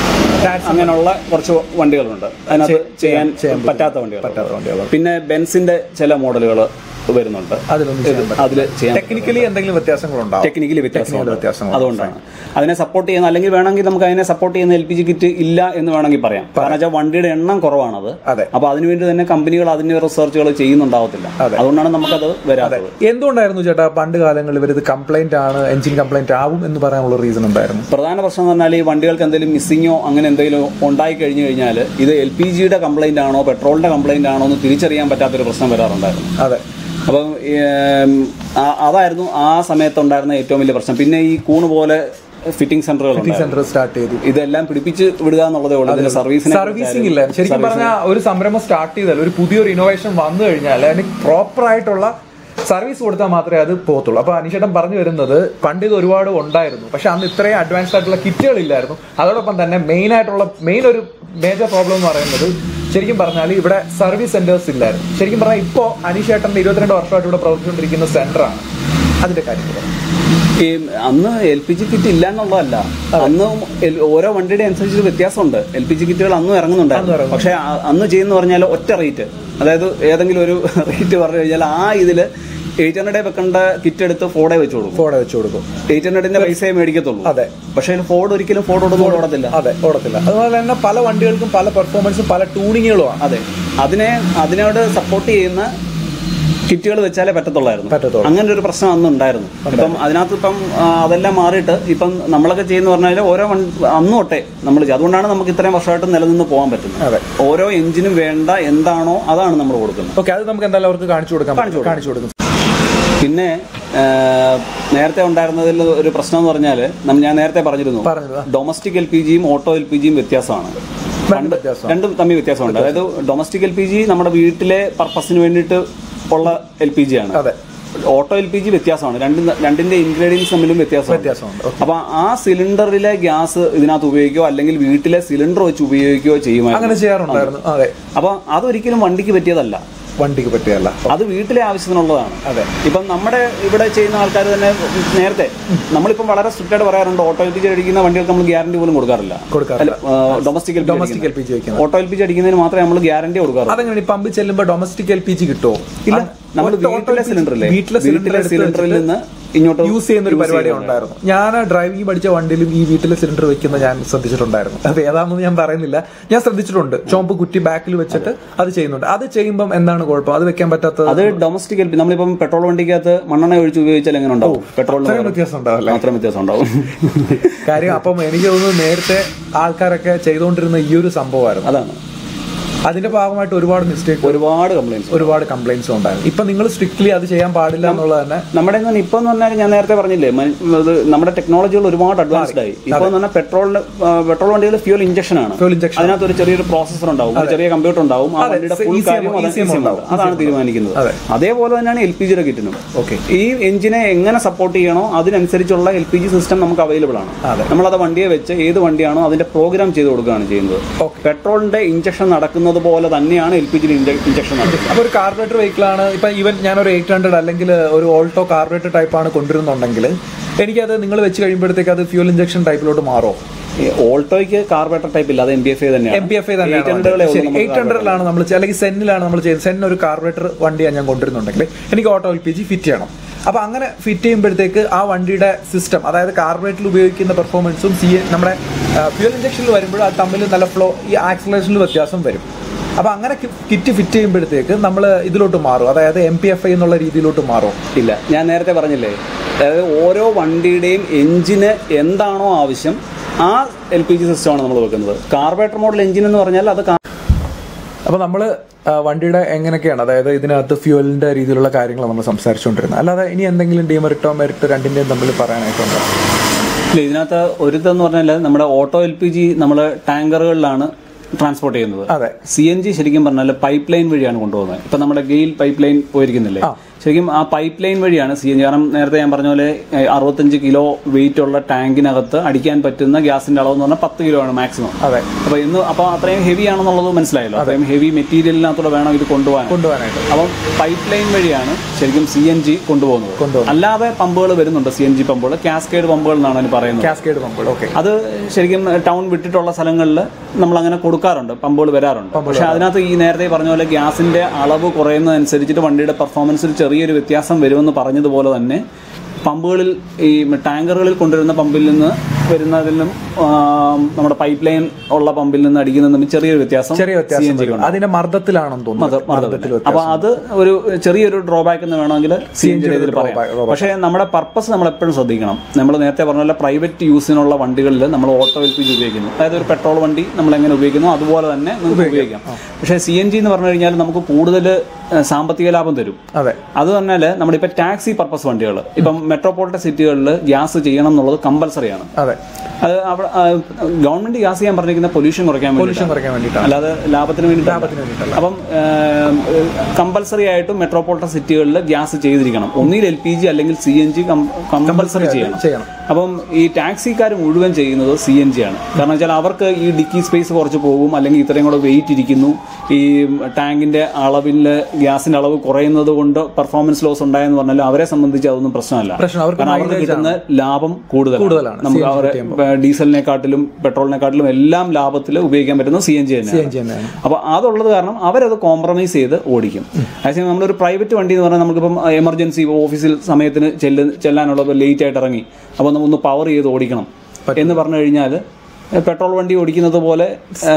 അങ്ങനെയുള്ള കുറച്ച് വണ്ടികളുണ്ട് അതിനകത്ത് ചെയ്യാൻ പറ്റാത്ത വണ്ടികൾ പറ്റാത്ത വണ്ടികൾ പിന്നെ ബെൻസിന്റെ ചില മോഡലുകൾ വരുന്നുണ്ട് അതിലൊന്നും ചെയ്യാൻ പറ്റില്ല അതിൽ ചെയ്യാൻ ടെക്നിക്കലി എന്തെങ്കിലും വ്യത്യാസങ്ങളുണ്ടാവും ടെക്നിക്കലി വ്യത്യാസമുണ്ട് വ്യത്യാസങ്ങളുണ്ട്. അതുകൊണ്ടാണ് അതിനെ സപ്പോർട്ട് ചെയ്യുന്ന അല്ലെങ്കിൽ വേണമെങ്കിൽ നമുക്ക് അതിനെ സപ്പോർട്ട് ചെയ്യുന്ന എൽ പി ജി കിറ്റ് ഇല്ല എന്ന് വേണമെങ്കിൽ പറയാം കാരണം വെച്ചാൽ വണ്ടിയുടെ എണ്ണം കുറവാണത് അതെ. അപ്പൊ അതിനുവേണ്ടി തന്നെ കമ്പനികൾ അതിന്റെ റിസർച്ചുകൾ ചെയ്യുന്നുണ്ടാവത്തില്ല അതുകൊണ്ടാണ് നമുക്കത് വരാത്തത് എന്തുകൊണ്ടായിരുന്നു ചേട്ടാ പണ്ട് കാലങ്ങളിൽ ഇവർ ഇത് കംപ്ലൈന്റ് ആണ് എഞ്ചിൻ കംപ്ലൈന്റ് ആവും എന്ന് പറയാനുള്ള റീസൺ എന്തായിരുന്നു പ്രധാന പ്രശ്നം എന്ന് പറഞ്ഞാൽ ഈ വണ്ടികൾക്ക് എന്തെങ്കിലും മിസ്സിങ്ങോ അങ്ങനെ എന്തെങ്കിലും ഉണ്ടായി കഴിഞ്ഞു കഴിഞ്ഞാൽ ഇത് എൽ പി ജിയുടെ കംപ്ലൈന്റ് ആണോ പെട്രോളിന്റെ കംപ്ലൈന്റ് ആണോ എന്ന് തിരിച്ചറിയാൻ പറ്റാത്തൊരു പ്രശ്നം വരാറുണ്ടായിരുന്നു അതെ അപ്പം ഏം, ആ- അതായിരുന്നു ആ സമയത്തുണ്ടായിരുന്ന ഏറ്റവും വലിയ പ്രശ്നം പിന്നെ ഈ കൂണ് പോലെ ഫിറ്റിംഗ് സെന്ററുകൾ സെന്റർ സ്റ്റാർട്ട് ചെയ്തു ഇതെല്ലാം പിടിപ്പിച്ച് വിടുക എന്നുള്ളതേ ഉള്ളൂ ഇതിന്റെ സർവീസിനെ സർവീസിംഗ് ഇല്ല ശരിക്കും പറഞ്ഞാൽ ഒരു സംരംഭം സ്റ്റാർട്ട് ചെയ്താൽ ഒരു പുതിയൊരു ഇന്നോവേഷൻ വന്നു കഴിഞ്ഞാൽ അതിന് പ്രോപ്പർ ആയിട്ടുള്ള സർവീസ് കൊടുത്താൽ മാത്രമേ അത് പോകത്തുള്ളൂ അപ്പൊ അനീഷേട്ടൻ പറഞ്ഞു വരുന്നത് പണ്ട് ഇത് ഒരുപാട് ഉണ്ടായിരുന്നു പക്ഷെ അന്ന് ഇത്രയും അഡ്വാൻസ്ഡ് ആയിട്ടുള്ള കിറ്റുകൾ ഇല്ലായിരുന്നു അതോടൊപ്പം തന്നെ മെയിൻ ആയിട്ടുള്ള മെയിൻ ഒരു മേജർ പ്രോബ്ലം എന്ന് പറയുന്നത് ശരിക്കും പറഞ്ഞാൽ ഇവിടെ സർവീസ് സെന്റേഴ്സ് ഇല്ലായിരുന്നു ശരിക്കും പറഞ്ഞാൽ ഇപ്പോൾ അനീഷേട്ടന്റെ ഇരുപത്തിരണ്ട് വർഷമായിട്ട് ഇവിടെ പ്രവർത്തിച്ചുകൊണ്ടിരിക്കുന്ന സെന്ററാണ് അതിന്റെ കാര്യത്തിൽ ഈ അന്ന് എൽ പി ജി കിറ്റ് ഇല്ല എന്നുള്ളതല്ല അന്ന് എൽ- ഓരോ വണ്ടിയുടെ അനുസരിച്ച് വ്യത്യാസമുണ്ട് എൽ പി ജി കിറ്റുകൾ അന്നും ഇറങ്ങുന്നുണ്ടായിരുന്നു പക്ഷെ ആ- അന്ന് ചെയ്യുന്ന പറഞ്ഞാൽ ഒറ്റ റേറ്റ് അതായത് ഏതെങ്കിലും ഒരു റേറ്റ് പറഞ്ഞു കഴിഞ്ഞാൽ ആ ഇതില് എയ്റ്റ് ഹൺഡ്രഡ് വെക്കേണ്ട കിറ്റ് എടുത്ത് ഫോർഡേ വെച്ച് കൊടുക്കും ഫോടെ വെച്ച് കൊടുക്കും എയ്റ്റ് ഹൺഡ്രഡിന്റെ പൈസയെ മേടിക്കത്തുള്ളൂ അതെ പക്ഷെ ഫോർഡ് ഒരിക്കലും ഫോർഡ് ഒന്നും ഓടത്തില്ല അതെ ഓടത്തില്ല അതുപോലെ തന്നെ പല വണ്ടികൾക്കും പല പെർഫോമൻസും പല ട്യൂണിങ്ങുകളുമാണ് അതെ അതിനെ അതിനോട് സപ്പോർട്ട് ചെയ്യുന്ന കിറ്റുകൾ വെച്ചാലേ പറ്റത്തുള്ളായിരുന്നു പറ്റത്തുള്ളൂ. അങ്ങനെ ഒരു പ്രശ്നം അന്ന് ഉണ്ടായിരുന്നു ഇപ്പം അതിനകത്ത് ഇപ്പം ആ, അതെല്ലാം മാറിയിട്ട് ഇപ്പം നമ്മളൊക്കെ ചെയ്യുന്ന പറഞ്ഞാൽ ഓരോ വൺ- അന്ന് തൊട്ടേ നമ്മൾ ചെയ്യും. അതുകൊണ്ടാണ് നമുക്ക് ഇത്രയും വർഷമായിട്ട് നിലനിന്ന് പോകാൻ പറ്റുന്നത് അതെ ഓരോ എഞ്ചിനും വേണ്ട എന്താണോ അതാണ് നമ്മൾ കൊടുക്കുന്നത് ഓക്കെ അത് നമുക്ക് എന്തായാലും അവർക്ക് കാണിച്ചു കൊടുക്കാം കാണിച്ചു കൊടുക്കും പിന്നെ ആ, നേരത്തെ ഉണ്ടായിരുന്നതിൽ ഒരു പ്രശ്നം എന്ന് പറഞ്ഞാൽ ഞാൻ നേരത്തെ പറഞ്ഞിരുന്നു പറഞ്ഞത് ഡൊമസ്റ്റിക് എൽ പി ജിയും ഓട്ടോ എൽ പി ജിയും വ്യത്യാസമാണ് രണ്ട് വ്യത്യാസം രണ്ടും തമ്മിൽ വ്യത്യാസമുണ്ട് അതായത് ഡൊമസ്റ്റിക് എൽ പി ജി നമ്മുടെ വീട്ടിലെ പർപ്പസിന് വേണ്ടിയിട്ട് ഉള്ള എൽ പി ജി ആണ് അതെ ഓട്ടോ എൽ പി ജി വ്യത്യാസമാണ് രണ്ടും രണ്ടിന്റെ ഇൻഗ്രീഡിയൻസ് തമ്മിലും വ്യത്യാസമുണ്ട് വ്യത്യാസമുണ്ട് അപ്പൊ ആ സിലിണ്ടറിലെ ഗ്യാസ് ഇതിനകത്ത് ഉപയോഗിക്കുകയോ അല്ലെങ്കിൽ വീട്ടിലെ സിലിണ്ടർ വെച്ച് ഉപയോഗിക്കുകയോ ചെയ്യുമായിരുന്നു അങ്ങനെ ചെയ്യാറുണ്ടായിരുന്നു അതെ അപ്പൊ അതൊരിക്കലും വണ്ടിക്ക് പറ്റിയതല്ല വണ്ടിക്ക് പറ്റിയല്ല അത് വീട്ടിലെ ആവശ്യത്തിനുള്ളതാണ് അതെ ഇപ്പം നമ്മുടെ ഇവിടെ ചെയ്യുന്ന ആൾക്കാർ തന്നെ നേരത്തെ നമ്മളിപ്പം വളരെ സ്ട്രിക്റ്റ് ആയിട്ട് പറയാറുണ്ട് ഓട്ടോ എൽ പി ജി അടിക്കുന്ന വണ്ടികൾക്ക് നമ്മൾ ഗ്യാരണ്ടി പോലും കൊടുക്കാറില്ല കൊടുക്കാറില്ല domestic L domestic L P G വെക്കുന്നത് ഓട്ടോ എൽ പി ജി അടിക്കുന്നതിന് മാത്രമേ നമ്മൾ ഗ്യാരണ്ടി കൊടുക്കാറുള്ളൂ അതെങ്ങനെ ഈ പമ്പ് ചെല്ലുമ്പോൾ ഡൊമസ്റ്റിക് എൽ പി ജി കിട്ടുമോ ഇല്ല നമ്മൾ വീട്ടിലെ സിലിണ്ടറിലെ വീട്ടിലെ സിലിണ്ടർ സിലിണ്ടറിൽ നിന്ന് ഇങ്ങോട്ട് യൂസ് ചെയ്യുന്ന ഒരു പരിപാടി ഉണ്ടായിരുന്നു ഞാൻ ഡ്രൈവിംഗ് പഠിച്ച വണ്ടിയിലും ഈ വീട്ടിലെ സിലിണ്ടർ വെക്കുന്ന ഞാൻ ശ്രദ്ധിച്ചിട്ടുണ്ടായിരുന്നു അത് ഏതാണെന്ന് ഞാൻ പറയുന്നില്ല ഞാൻ ശ്രദ്ധിച്ചിട്ടുണ്ട് ചോമ്പ് കുറ്റി ബാക്കിൽ വെച്ചിട്ട് അത് ചെയ്യുന്നുണ്ട് അത് ചെയ്യുമ്പോൾ എന്താണ് കുഴപ്പം അത് വെക്കാൻ പറ്റാത്തത് അത് ഡൊമസ്റ്റിക് എൽ പി നമ്മളിപ്പം പെട്രോൾ വണ്ടിക്കകത്ത് മണ്ണെണ്ണ ഒഴിച്ച് ഉപയോഗിച്ചാൽ എങ്ങനെ ഉണ്ടാവും പെട്രോളിന് അത്രയും വ്യത്യാസം ഉണ്ടാവില്ല മാത്രം വ്യത്യാസം ഉണ്ടാവും കാര്യം അപ്പം എനിക്ക് തോന്നുന്നു നേരത്തെ ആൾക്കാരൊക്കെ ചെയ്തുകൊണ്ടിരുന്ന ഈ ഒരു സംഭവമായിരുന്നു അതാണ് അതിന്റെ ഭാഗമായിട്ട് ഒരുപാട് മിസ്റ്റേക്ക് ഒരുപാട് കംപ്ലൈൻസ് ഒരുപാട് കംപ്ലൈന്റ്സ് ഉണ്ടായിരുന്നു ഇപ്പൊ നിങ്ങൾ സ്ട്രിക്ട്ലി അത് ചെയ്യാൻ പാടില്ല എന്നുള്ളത് തന്നെ നമ്മുടെ ഇന്ന് ഇപ്പം എന്ന് പറഞ്ഞാൽ ഞാൻ നേരത്തെ പറഞ്ഞില്ലേ മ- ഇത് നമ്മുടെ ടെക്നോളജികൾ ഒരുപാട് അഡ്വാൻസ്ഡ് ആയി ഇപ്പൊ എന്ന് പറഞ്ഞാൽ പെട്രോളിന് പെട്രോൾ വണ്ടികൾ ഫ്യൂൽ ഇഞ്ചക്ഷൻ ആണ് ഫ്യൂൽ ഇഞ്ചക്ഷൻ അതിനകത്ത് ഒരു ചെറിയൊരു പ്രോസസർ ഉണ്ടാവും ഒരു ചെറിയ കമ്പ്യൂട്ടർ ഉണ്ടാവും ആ വണ്ടിയുടെ ഫുൾ ECM കാര്യം അത് ECM ECM ഉണ്ടാവും. അതാണ് തീരുമാനിക്കുന്നത് അതെ. അതേപോലെ തന്നെയാണ് എൽ പി ജിയുടെ കിറ്റിനും ഓക്കെ ഈ എഞ്ചിനെ എങ്ങനെ സപ്പോർട്ട് ചെയ്യണോ അതിനനുസരിച്ചുള്ള എൽ പി ജി സിസ്റ്റം നമുക്ക് അവൈലബിൾ ആണ് അതെ. നമ്മളത് വണ്ടിയെ വെച്ച് ഏത് വണ്ടിയാണോ അതിന്റെ പ്രോഗ്രാം ചെയ്ത് കൊടുക്കുകയാണ് ചെയ്യുന്നത് Okay. പെട്രോളിന്റെ ഇഞ്ചക്ഷൻ നടക്കുന്നത് പോലെ തന്നെയാണ് എൽ പി ജിയുടെ ഇഞ്ചക്ഷൻ നടക്കുന്നത് അപ്പൊ ഒരു കാർബറേറ്റർ വെഹിക്കിൾ ആണ് ഇപ്പൊ ഈവൻ ഞാനൊരു എയ്റ്റ് ഹൺഡ്രഡ് അല്ലെങ്കിൽ ഒരു ഓൾട്ടോ കാർബറേറ്റർ ടൈപ്പ് ആണ് കൊണ്ടുവരുന്നുണ്ടെങ്കിൽ എനിക്കത് നിങ്ങൾ വെച്ച് കഴിയുമ്പോഴത്തേക്ക് അത് ഫ്യൂൽ ഇഞ്ചക്ഷൻ ടൈപ്പിലോട്ട് മാറോ ഈ ഓൾട്ടോയ്ക്ക് കാർബറേറ്റർ ടൈപ്പ് ഇല്ല അത് എം പി എഫ് തന്നെയാണ് എം പി എഫ് തന്നെയാണ് എയ്റ്റ് ഹൺഡ്രഡിലാണ് നമ്മൾ ചെ- അല്ലെങ്കിൽ സെന്നിലാണ് നമ്മൾ ചെയ്യുന്നത് സെൻ ഒരു കാർബറേറ്റർ വണ്ടിയാണ് ഞാൻ കൊണ്ടുവരുന്നുണ്ടെങ്കിൽ എനിക്ക് auto L P G fit ചെയ്യണം അപ്പൊ അങ്ങനെ ഫിറ്റ് ചെയ്യുമ്പോഴത്തേക്ക് ആ വണ്ടിയുടെ സിസ്റ്റം അതായത് കാർബറേറ്ററിൽ ഉപയോഗിക്കുന്ന പെർഫോമൻസും സി നമ്മുടെ ഫ്യൂൽ ഇഞ്ചക്ഷനിൽ വരുമ്പോൾ അത് തമ്മിൽ നല്ല ഫ്ലോ ഈ ആക്സലേഷനിൽ വ്യത്യാസം വരും അപ്പൊ അങ്ങനെ കിറ്റ് ഫിറ്റ് ചെയ്യുമ്പോഴത്തേക്ക് നമ്മൾ ഇതിലോട്ട് മാറും അതായത് എം പി എഫ് ഐ എന്നുള്ള രീതിയിലോട്ട് മാറും ഇല്ല ഞാൻ നേരത്തെ പറഞ്ഞില്ലേ അതായത് ഓരോ വണ്ടിയുടെയും എഞ്ചിന് എന്താണോ ആവശ്യം ആ എൽ പി ജി സിസ്റ്റമാണ് നമ്മൾ വെക്കുന്നത് കാർബറേറ്റർ മോഡൽ എഞ്ചിൻ എന്ന് പറഞ്ഞാൽ അത് കാ- അപ്പൊ നമ്മള് ആ, വണ്ടിയുടെ എങ്ങനെയൊക്കെയാണ് അതായത് ഇതിനകത്ത് ഫ്യൂവലിന്റെ രീതിയിലുള്ള കാര്യങ്ങൾ നമ്മൾ സംസാരിച്ചുകൊണ്ടിരുന്നത് അല്ലാതെ ഇനി എന്തെങ്കിലും ഡിമെറിറ്റോ മെറിറ്റോ രണ്ടിന്റെയും തമ്മിൽ പറയാനായിട്ടുണ്ടോ ഇല്ല ഇതിനകത്ത് ഒരുതെന്ന് പറഞ്ഞാൽ നമ്മുടെ ഓട്ടോ എൽ പി ജി നമ്മൾ ടാങ്കറുകളിലാണ് ട്രാൻസ്പോർട്ട് ചെയ്യുന്നത് അതെ സി എൻ ജി ശരിക്കും പറഞ്ഞാൽ പൈപ്പ് ലൈൻ വഴിയാണ് കൊണ്ടുപോകുന്നത് ഇപ്പൊ നമ്മുടെ ഗെയിൽ പൈപ്പ് ലൈൻ പോയിരിക്കുന്നില്ലേ ശരിക്കും ആ പൈപ്പ് ലൈൻ വഴിയാണ് സി എൻ ജി കാരണം നേരത്തെ ഞാൻ പറഞ്ഞ പോലെ ഏഹ്, അറുപത്തഞ്ച് കിലോ വെയിറ്റ് ഉള്ള ടാങ്കിനകത്ത് അടിക്കാൻ പറ്റുന്ന ഗ്യാസിന്റെ അളവ് എന്ന് പറഞ്ഞാൽ പത്ത് കിലോ ആണ് മാക്സിമം അതെ അപ്പൊ ഇന്ന് അപ്പൊ അത്രയും ഹെവി ആണെന്നുള്ളത് മനസ്സിലായല്ലോ അത്രയും ഹെവി മെറ്റീരിയലിനകത്തൂടെ വേണം ഇത് കൊണ്ടുപോകാൻ കൊണ്ടുപോകാനായിട്ട് അപ്പം പൈപ്പ് ലൈൻ വഴിയാണ് ശരിക്കും സി എൻ ജി കൊണ്ടുപോകുന്നത് കൊണ്ടുപോകുന്നത്. അല്ലാതെ പമ്പുകൾ വരുന്നുണ്ട് സി എൻ ജി പമ്പുകൾ കാസ്കേഡ് പമ്പുകൾ എന്നാണ് അതിന് പറയുന്നത് കാസ്കേഡ് പമ്പുകൾ ഓക്കെ അത് ശരിക്കും ടൗൺ വിട്ടിട്ടുള്ള സ്ഥലങ്ങളിൽ നമ്മൾ അങ്ങനെ കൊടുക്കാറുണ്ട് പമ്പുകൾ വരാറുണ്ട് പക്ഷെ അതിനകത്ത് ഈ നേരത്തെ പറഞ്ഞ പോലെ ഗ്യാസിന്റെ അളവ് കുറയുന്നതനുസരിച്ചിട്ട് വണ്ടിയുടെ പെർഫോമൻസിൽ ചെറിയൊരു വ്യത്യാസം വരുമെന്ന് പറഞ്ഞതുപോലെ തന്നെ പമ്പുകളിൽ ഈ ടാങ്കറുകളിൽ കൊണ്ടുവരുന്ന പമ്പിൽ നിന്ന് വരുന്നതിലും ആ, നമ്മുടെ പൈപ്പ് ലൈൻ ഉള്ള പമ്പിൽ നിന്ന് അടിക്കുന്നതും തമ്മിൽ ചെറിയൊരു വ്യത്യാസം ചെറിയ വ്യത്യാസം വരും. അതിന്റെ മർദ്ദത്തിലാണെന്ന് തോന്നുന്നു മർദ്ദത്തിൽ അപ്പൊ അത് ഒരു ചെറിയൊരു ഡ്രോബാക്ക് എന്ന് വേണമെങ്കിൽ സി എൻ ജിയുടെ ഇതിൽ പറയാം drawback. പക്ഷേ നമ്മുടെ പർപ്പസ് നമ്മൾ എപ്പോഴും ശ്രദ്ധിക്കണം നമ്മൾ നേരത്തെ പറഞ്ഞ പോലെ പ്രൈവറ്റ് യൂസിനുള്ള വണ്ടികളിൽ നമ്മൾ ഓട്ടോ എൽ പി ജി ഉപയോഗിക്കുന്നു അതായത് ഒരു പെട്രോൾ വണ്ടി നമ്മൾ എങ്ങനെ ഉപയോഗിക്കുന്നു അതുപോലെ തന്നെ നമുക്ക് ഉപയോഗിക്കാം പക്ഷേ സി എൻ ജി എന്ന് പറഞ്ഞു കഴിഞ്ഞാൽ നമുക്ക് കൂടുതൽ ഏഹ്, സാമ്പത്തിക ലാഭം തരും അതെ അത് പറഞ്ഞാൽ നമ്മളിപ്പോൾ ടാക്സി പർപ്പസ് വണ്ടികൾ ഇപ്പം മെട്രോപോളിറ്റൻ സിറ്റികളിൽ ഗ്യാസ് ചെയ്യണം എന്നുള്ളത് കമ്പൽസറിയാണ് അതെ അത് അവിടെ ഗവൺമെന്റ് ഗ്യാസ് ചെയ്യാൻ പറഞ്ഞിരിക്കുന്ന പൊല്യൂഷൻ കുറയ്ക്കാൻ വേണ്ടി പൊല്യൂഷൻ കുറയ്ക്കാൻ വേണ്ടിയിട്ടാണ് അല്ലാതെ ലാഭത്തിന് വേണ്ടി ലാഭത്തിന് വേണ്ടിയിട്ടല്ല അപ്പം കമ്പൽസറി ആയിട്ടും മെട്രോപോളിറ്റൻ സിറ്റികളിൽ ഗ്യാസ് ചെയ്തിരിക്കണം ഒന്നിൽ എൽ പി ജി അല്ലെങ്കിൽ സി എൻ ജി കമ്പൽസറി ചെയ്യണം ചെയ്യണം അപ്പം ഈ ടാക്സിക്കാർ മുഴുവൻ ചെയ്യുന്നത് സി എൻ ജി ആണ് കാരണം വെച്ചാൽ അവർക്ക് ഈ ഡിക്കി സ്പേസ് കുറച്ച് പോകും അല്ലെങ്കിൽ ഇത്രയും കൂടെ വെയിറ്റ് ഇരിക്കുന്നു ഈ ടാങ്കിന്റെ അളവിൽ ഗ്യാസിന്റെ അളവ് കുറയുന്നത് കൊണ്ട് പെർഫോമൻസ് ലോസ് ഉണ്ടായെന്ന് പറഞ്ഞാൽ അവരെ സംബന്ധിച്ച് അതൊന്നും പ്രശ്നമല്ല പ്രശ്നം അവർക്ക് കാരണം അവർക്ക് കിട്ടുന്ന ലാഭം കൂടുതലാണ് കൂടുതലാണ് നമുക്ക് അവരെ ഡീസലിനെക്കാട്ടിലും പെട്രോളിനെക്കാട്ടിലും എല്ലാം ലാഭത്തിൽ ഉപയോഗിക്കാൻ പറ്റുന്ന സി എൻ ജി തന്നെയാണ് CNG തന്നെയാണ് അപ്പോൾ അതുള്ളത് കാരണം അവരത് കോംപ്രമൈസ് ചെയ്ത് ഓടിക്കും അതേസമയം നമ്മളൊരു പ്രൈവറ്റ് വണ്ടി എന്ന് പറഞ്ഞാൽ നമുക്കിപ്പം എമർജൻസി ഓഫീസിൽ സമയത്തിന് ചെല്ല് ചെല്ലാനുള്ളത് ലേറ്റ് ആയിട്ട് ഇറങ്ങി അപ്പോൾ ഒന്ന് പവർ ചെയ്ത് ഓടിക്കണം എന്ന് പറഞ്ഞു കഴിഞ്ഞാൽ പെട്രോൾ വണ്ടി ഓടിക്കുന്നത് പോലെ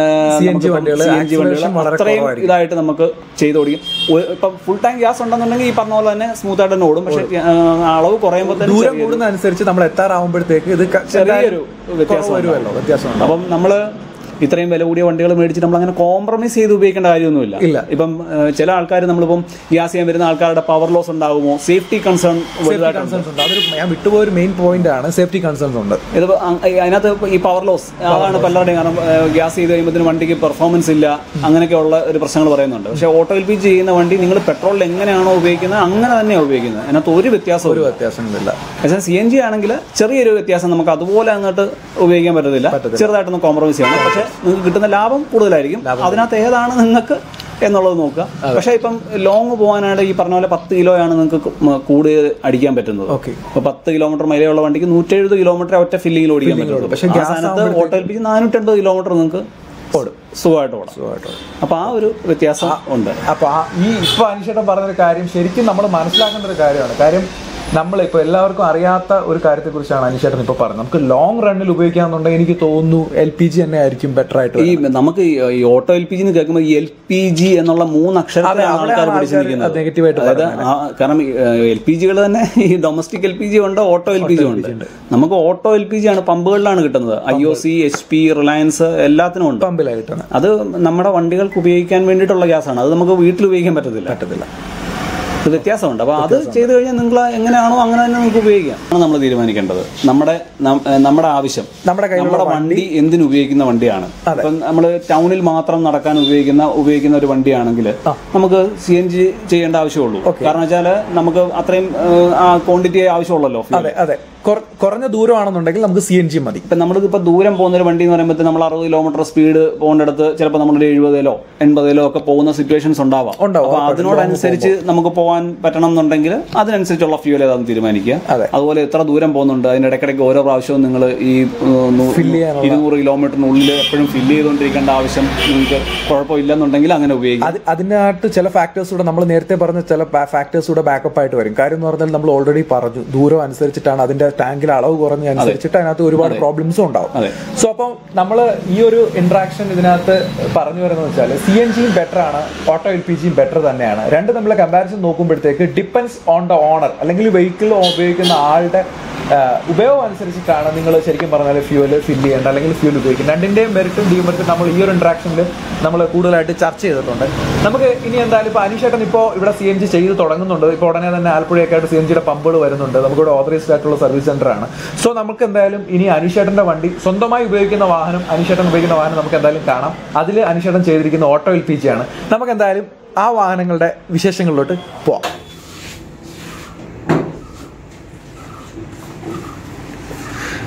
CNG വണ്ടികള് acceleration വളരെ അത്രയും കുറവായിരിക്കും. ഇതായിട്ട് നമുക്ക് ചെയ്ത് ഓടിക്കും ഒ- ഇപ്പം ഫുൾ ടൈം ഗ്യാസ് ഉണ്ടെന്നുണ്ടെങ്കിൽ ഈ പറഞ്ഞ പോലെ തന്നെ സ്മൂത്ത് ആയിട്ട് തന്നെ ഓടും പക്ഷേ ആ, അളവ് കുറയുമ്പോൾ തന്നെ ദൂരം കൂടുന്ന അനുസരിച്ച് നമ്മൾ എത്താറാവുമ്പോഴത്തേക്ക് ഇത് ക- ചെറിയൊരു വ്യത്യാസം വരുമല്ലോ വ്യത്യാസം അപ്പം നമ്മൾ ഇത്രയും വില കൂടിയ വണ്ടികൾ മേടിച്ച് നമ്മൾ അങ്ങനെ കോംപ്രമൈസ് ചെയ്ത് ഉപയോഗിക്കേണ്ട കാര്യമൊന്നുമില്ല ഇല്ല. ഇപ്പം ഏഹ്, ചില ആൾക്കാർ നമ്മളിപ്പം ഗ്യാസ് ചെയ്യാൻ വരുന്ന ആൾക്കാരുടെ പവർ ലോസ് ഉണ്ടാകുമോ സേഫ്റ്റി കൺസേൺ വലുതായിട്ടുണ്ട് കൺസേൺസ് ഉണ്ട് അതൊരു ഞാൻ വിട്ടുപോയ ഒരു മെയിൻ പോയിന്റ് ആണ് സേഫ്റ്റി കൺസേൺസ് ഉണ്ട് ഇത് അതിനകത്ത് ഇപ്പൊ ഈ പവർ ലോസ് അതാണ് പലരുടെയും കാരണം ഗ്യാസ് ചെയ്ത് കഴിയുമ്പോൾ വണ്ടിക്ക് പെർഫോമൻസ് ഇല്ല അങ്ങനെയൊക്കെയുള്ള ഒരു പ്രശ്നങ്ങൾ പറയുന്നുണ്ട് പക്ഷേ ഓട്ടോ എൽ പി ജി ചെയ്യുന്ന വണ്ടി നിങ്ങൾ പെട്രോളിൽ എങ്ങനെയാണോ ഉപയോഗിക്കുന്നത് അങ്ങനെ തന്നെയാണ് ഉപയോഗിക്കുന്നത് അതിനകത്ത് ഒരു വ്യത്യാസവും ഒരു വ്യത്യാസങ്ങളില്ല പക്ഷേ സി എൻ ജി ആണെങ്കിൽ ചെറിയൊരു വ്യത്യാസം നമുക്ക് അതുപോലെ അങ്ങോട്ട് ഉപയോഗിക്കാൻ പറ്റത്തില്ല ചെറുതായിട്ടൊന്ന് കോംപ്രമൈസ് ചെയ്യണം പക്ഷേ നിങ്ങൾക്ക് കിട്ടുന്ന ലാഭം കൂടുതലായിരിക്കും അതിനകത്ത് ഏതാണ് നിങ്ങൾക്ക് എന്നുള്ളത് നോക്കുക പക്ഷേ ഇപ്പം ലോങ് പോകാനായിട്ട് ഈ പറഞ്ഞ പോലെ പത്ത് കിലോയാണ് നിങ്ങൾക്ക് കൂടുതൽ അടിക്കാൻ പറ്റുന്നത് ഓക്കെ ഇപ്പൊ പത്ത് കിലോമീറ്റർ മൈലേജുള്ള വണ്ടിക്ക് നൂറ്റെഴുപത് കിലോമീറ്റർ ഒറ്റ ഫില്ലിങ്ങിൽ ഓടിക്കാൻ പറ്റും പക്ഷേ ആ സ്ഥാനത്ത് ഓട്ടോ എൽ പി ജി നാനൂറ്റൻപത് കിലോമീറ്റർ നിങ്ങൾക്ക് സുഖമായിട്ട് ഓടാം അപ്പൊ ആ ഒരു വ്യത്യാസം ഉണ്ട് അപ്പൊ ആ- ഈ ഇപ്പൊ അനിഷേട്ടൻ പറഞ്ഞൊരു കാര്യം ശരിക്കും നമ്മൾ മനസ്സിലാക്കേണ്ട ഒരു കാര്യമാണ് കാര്യം നമ്മൾ ഇപ്പൊ എല്ലാവർക്കും അറിയാത്ത ഒരു കാര്യത്തെ കുറിച്ചാണ് അനിഷേട്ടൻ ഇപ്പൊ പറഞ്ഞത് നമുക്ക് ലോങ് റണ്ണിൽ ഉപയോഗിക്കാന്നുണ്ടെങ്കിൽ എനിക്ക് തോന്നുന്നു എൽ പി ജി തന്നെ ആയിരിക്കും ബെറ്റർ ആയിട്ട് ഈ നമുക്ക് ഈ- ഈ ഓട്ടോ എൽ പി ജി എന്ന് കേൾക്കുമ്പോൾ ഈ എൽ പി ജി എന്നുള്ള മൂന്ന് അക്ഷരത്തിലാണ് അവിടെയാണ് ആൾക്കാർ ആൾക്കാർ പിടിച്ചിരിക്കുന്നത് അത് negative ആയിട്ട് അതായത് ആ- കാരണം എൽ പി ജികൾ തന്നെ ഈ ഡൊമസ്റ്റിക് എൽ പി ജി ഉണ്ട് ഓട്ടോ എൽ പി ജി ഉണ്ട് നമുക്ക് ഓട്ടോ എൽ പി ജി ആണ് പമ്പുകളിലാണ് കിട്ടുന്നത് I O C H P Reliance എല്ലാത്തിനും ഉണ്ട് പമ്പിലായിട്ടാണ് അത് നമ്മുടെ വണ്ടികൾക്ക് ഉപയോഗിക്കാൻ വേണ്ടിയിട്ടുള്ള ഗ്യാസാണ് അത് നമുക്ക് വീട്ടിൽ ഉപയോഗിക്കാൻ പറ്റത്തില്ല പറ്റത്തില്ല ഇത് വ്യത്യാസമുണ്ട് അപ്പോൾ അത് ചെയ്തു കഴിഞ്ഞാൽ നിങ്ങൾ എങ്ങനെയാണോ അങ്ങനെ തന്നെ നിങ്ങൾക്ക് ഉപയോഗിക്കാം ആണ് നമ്മൾ തീരുമാനിക്കേണ്ടത് നമ്മുടെ നം- ഏഹ് നമ്മുടെ ആവശ്യം നമ്മുടെ കയ്യിലുള്ള നമ്മുടെ വണ്ടി എന്തിനു ഉപയോഗിക്കുന്ന വണ്ടിയാണ് ഇപ്പം നമ്മൾ ടൗണിൽ മാത്രം നടക്കാൻ ഉപയോഗിക്കുന്ന ഉപയോഗിക്കുന്ന ഒരു വണ്ടിയാണെങ്കിൽ നമുക്ക് സി എൻ ജി ചെയ്യേണ്ട ആവശ്യമുള്ളൂ കാരണം വെച്ചാൽ നമുക്ക് അത്രയും ഏഹ്, ആ ക്വാണ്ടിറ്റി ആവശ്യമുള്ളല്ലോ അതെ അതെ കുറ- കുറഞ്ഞ ദൂരമാണെന്നുണ്ടെങ്കിൽ നമുക്ക് സി എൻ ജി മതി ഇപ്പം നമ്മളിപ്പോൾ ദൂരം പോകുന്ന ഒരു വണ്ടി എന്ന് പറയുമ്പോൾ നമ്മൾ അറുപത് കിലോമീറ്റർ സ്പീഡ് പോകേണ്ടടുത്ത് ചിലപ്പോൾ നമ്മളൊരു എഴുപതിലോ എൺപതിലോ ഒക്കെ പോകുന്ന സിറ്റുവേഷൻസ് ഉണ്ടാവാം ഉണ്ടാവും, അപ്പോൾ അതിനോടനുസരിച്ച് നമുക്ക് പോകാൻ പറ്റണം എന്നുണ്ടെങ്കിൽ അതിനനുസരിച്ചുള്ള ഫ്യൂൽ ഏതാണെന്ന് തീരുമാനിക്കുക അതെ. അതുപോലെ എത്ര ദൂരം പോകുന്നുണ്ട് അതിൻ്റെ ഇടയ്ക്കിടയ്ക്ക് ഓരോ പ്രാവശ്യവും നിങ്ങൾ ഈ ഉം, നൂ- ഇരുന്നൂറ് കിലോമീറ്ററിനുള്ളിൽ എപ്പോഴും ഫില്ല് ചെയ്തുകൊണ്ടിരിക്കേണ്ട ആവശ്യം നിങ്ങൾക്ക് കുഴപ്പമില്ലെന്നുണ്ടെങ്കിൽ അങ്ങനെ ഉപയോഗിക്കാം അത് അതിനകത്ത് ചില ഫാക്ടേഴ്സ് കൂടെ നമ്മൾ നേരത്തെ പറഞ്ഞ ചില ഫാക്ടേഴ്സ് കൂടെ ബാക്കപ്പ് ആയിട്ട് വരും കാര്യം എന്ന് പറഞ്ഞാൽ നമ്മൾ ഓൾറെഡി പറഞ്ഞു ദൂരം അനുസരിച്ചിട്ടാണ് അതിന്റെ ടാങ്കിലെ അളവ് കുറഞ്ഞ അനുസരിച്ചിട്ട് അതിനകത്ത് ഒരുപാട് പ്രോബ്ലംസും ഉണ്ടാവും അതെ. സോ അപ്പം നമ്മൾ ഈ ഒരു ഇന്ററാക്ഷൻ ഇതിനകത്ത് പറഞ്ഞു വരുന്നത് വെച്ചാൽ സി എൻ ജിയും ബെറ്റർ ആണ് ഓട്ടോ എൽ പി ജിയും ബെറ്റർ തന്നെയാണ് രണ്ട് തമ്മിലെ കമ്പാരിസൺ നോക്കുമ്പോഴത്തേക്ക് ഡിപ്പെൻസ് ഓൺ ദ ഓണർ അല്ലെങ്കിൽ വെഹിക്കിൾ ഉപയോഗിക്കുന്ന ആളുടെ ആ, ഉപയോഗം അനുസരിച്ചിട്ടാണ് നിങ്ങൾ ശരിക്കും പറഞ്ഞാൽ ഫ്യൂല് ഫില്ല് ചെയ്യേണ്ട അല്ലെങ്കിൽ ഫ്യൂൽ ഉപയോഗിക്കുന്നത് രണ്ടിന്റെയും മെറിറ്റും ഡീമെറിറ്റും നമ്മൾ ഈ ഒരു ഇന്ററാക്ഷനിൽ നമ്മൾ കൂടുതലായിട്ട് ചർച്ച ചെയ്തിട്ടുണ്ട് നമുക്ക് ഇനി എന്തായാലും ഇപ്പോൾ അനീഷേട്ടൻ ഇപ്പോൾ ഇവിടെ സി എൻ ജി ചെയ്ത് തുടങ്ങുന്നുണ്ട് ഇപ്പോൾ ഉടനെ തന്നെ ആലപ്പുഴയൊക്കെ ആയിട്ട് സി എൻ ജിയുടെ പമ്പുകൾ വരുന്നുണ്ട് നമുക്കിവിടെ ഓതറൈസ്ഡ് ആയിട്ടുള്ള സർവീസ് സെന്റർ ആണ് സോ നമുക്ക് എന്തായാലും ഇനി അനീഷേട്ടന്റെ വണ്ടി സ്വന്തമായി ഉപയോഗിക്കുന്ന വാഹനം അനീഷേട്ടൻ ഉപയോഗിക്കുന്ന വാഹനം നമുക്ക് എന്തായാലും കാണാം അതിൽ അനീഷേട്ടൻ ചെയ്തിരിക്കുന്ന ഓട്ടോ എൽ പി ജി ആണ് നമുക്ക് എന്തായാലും ആ വാഹനങ്ങളുടെ വിശേഷങ്ങളിലോട്ട് പോവാം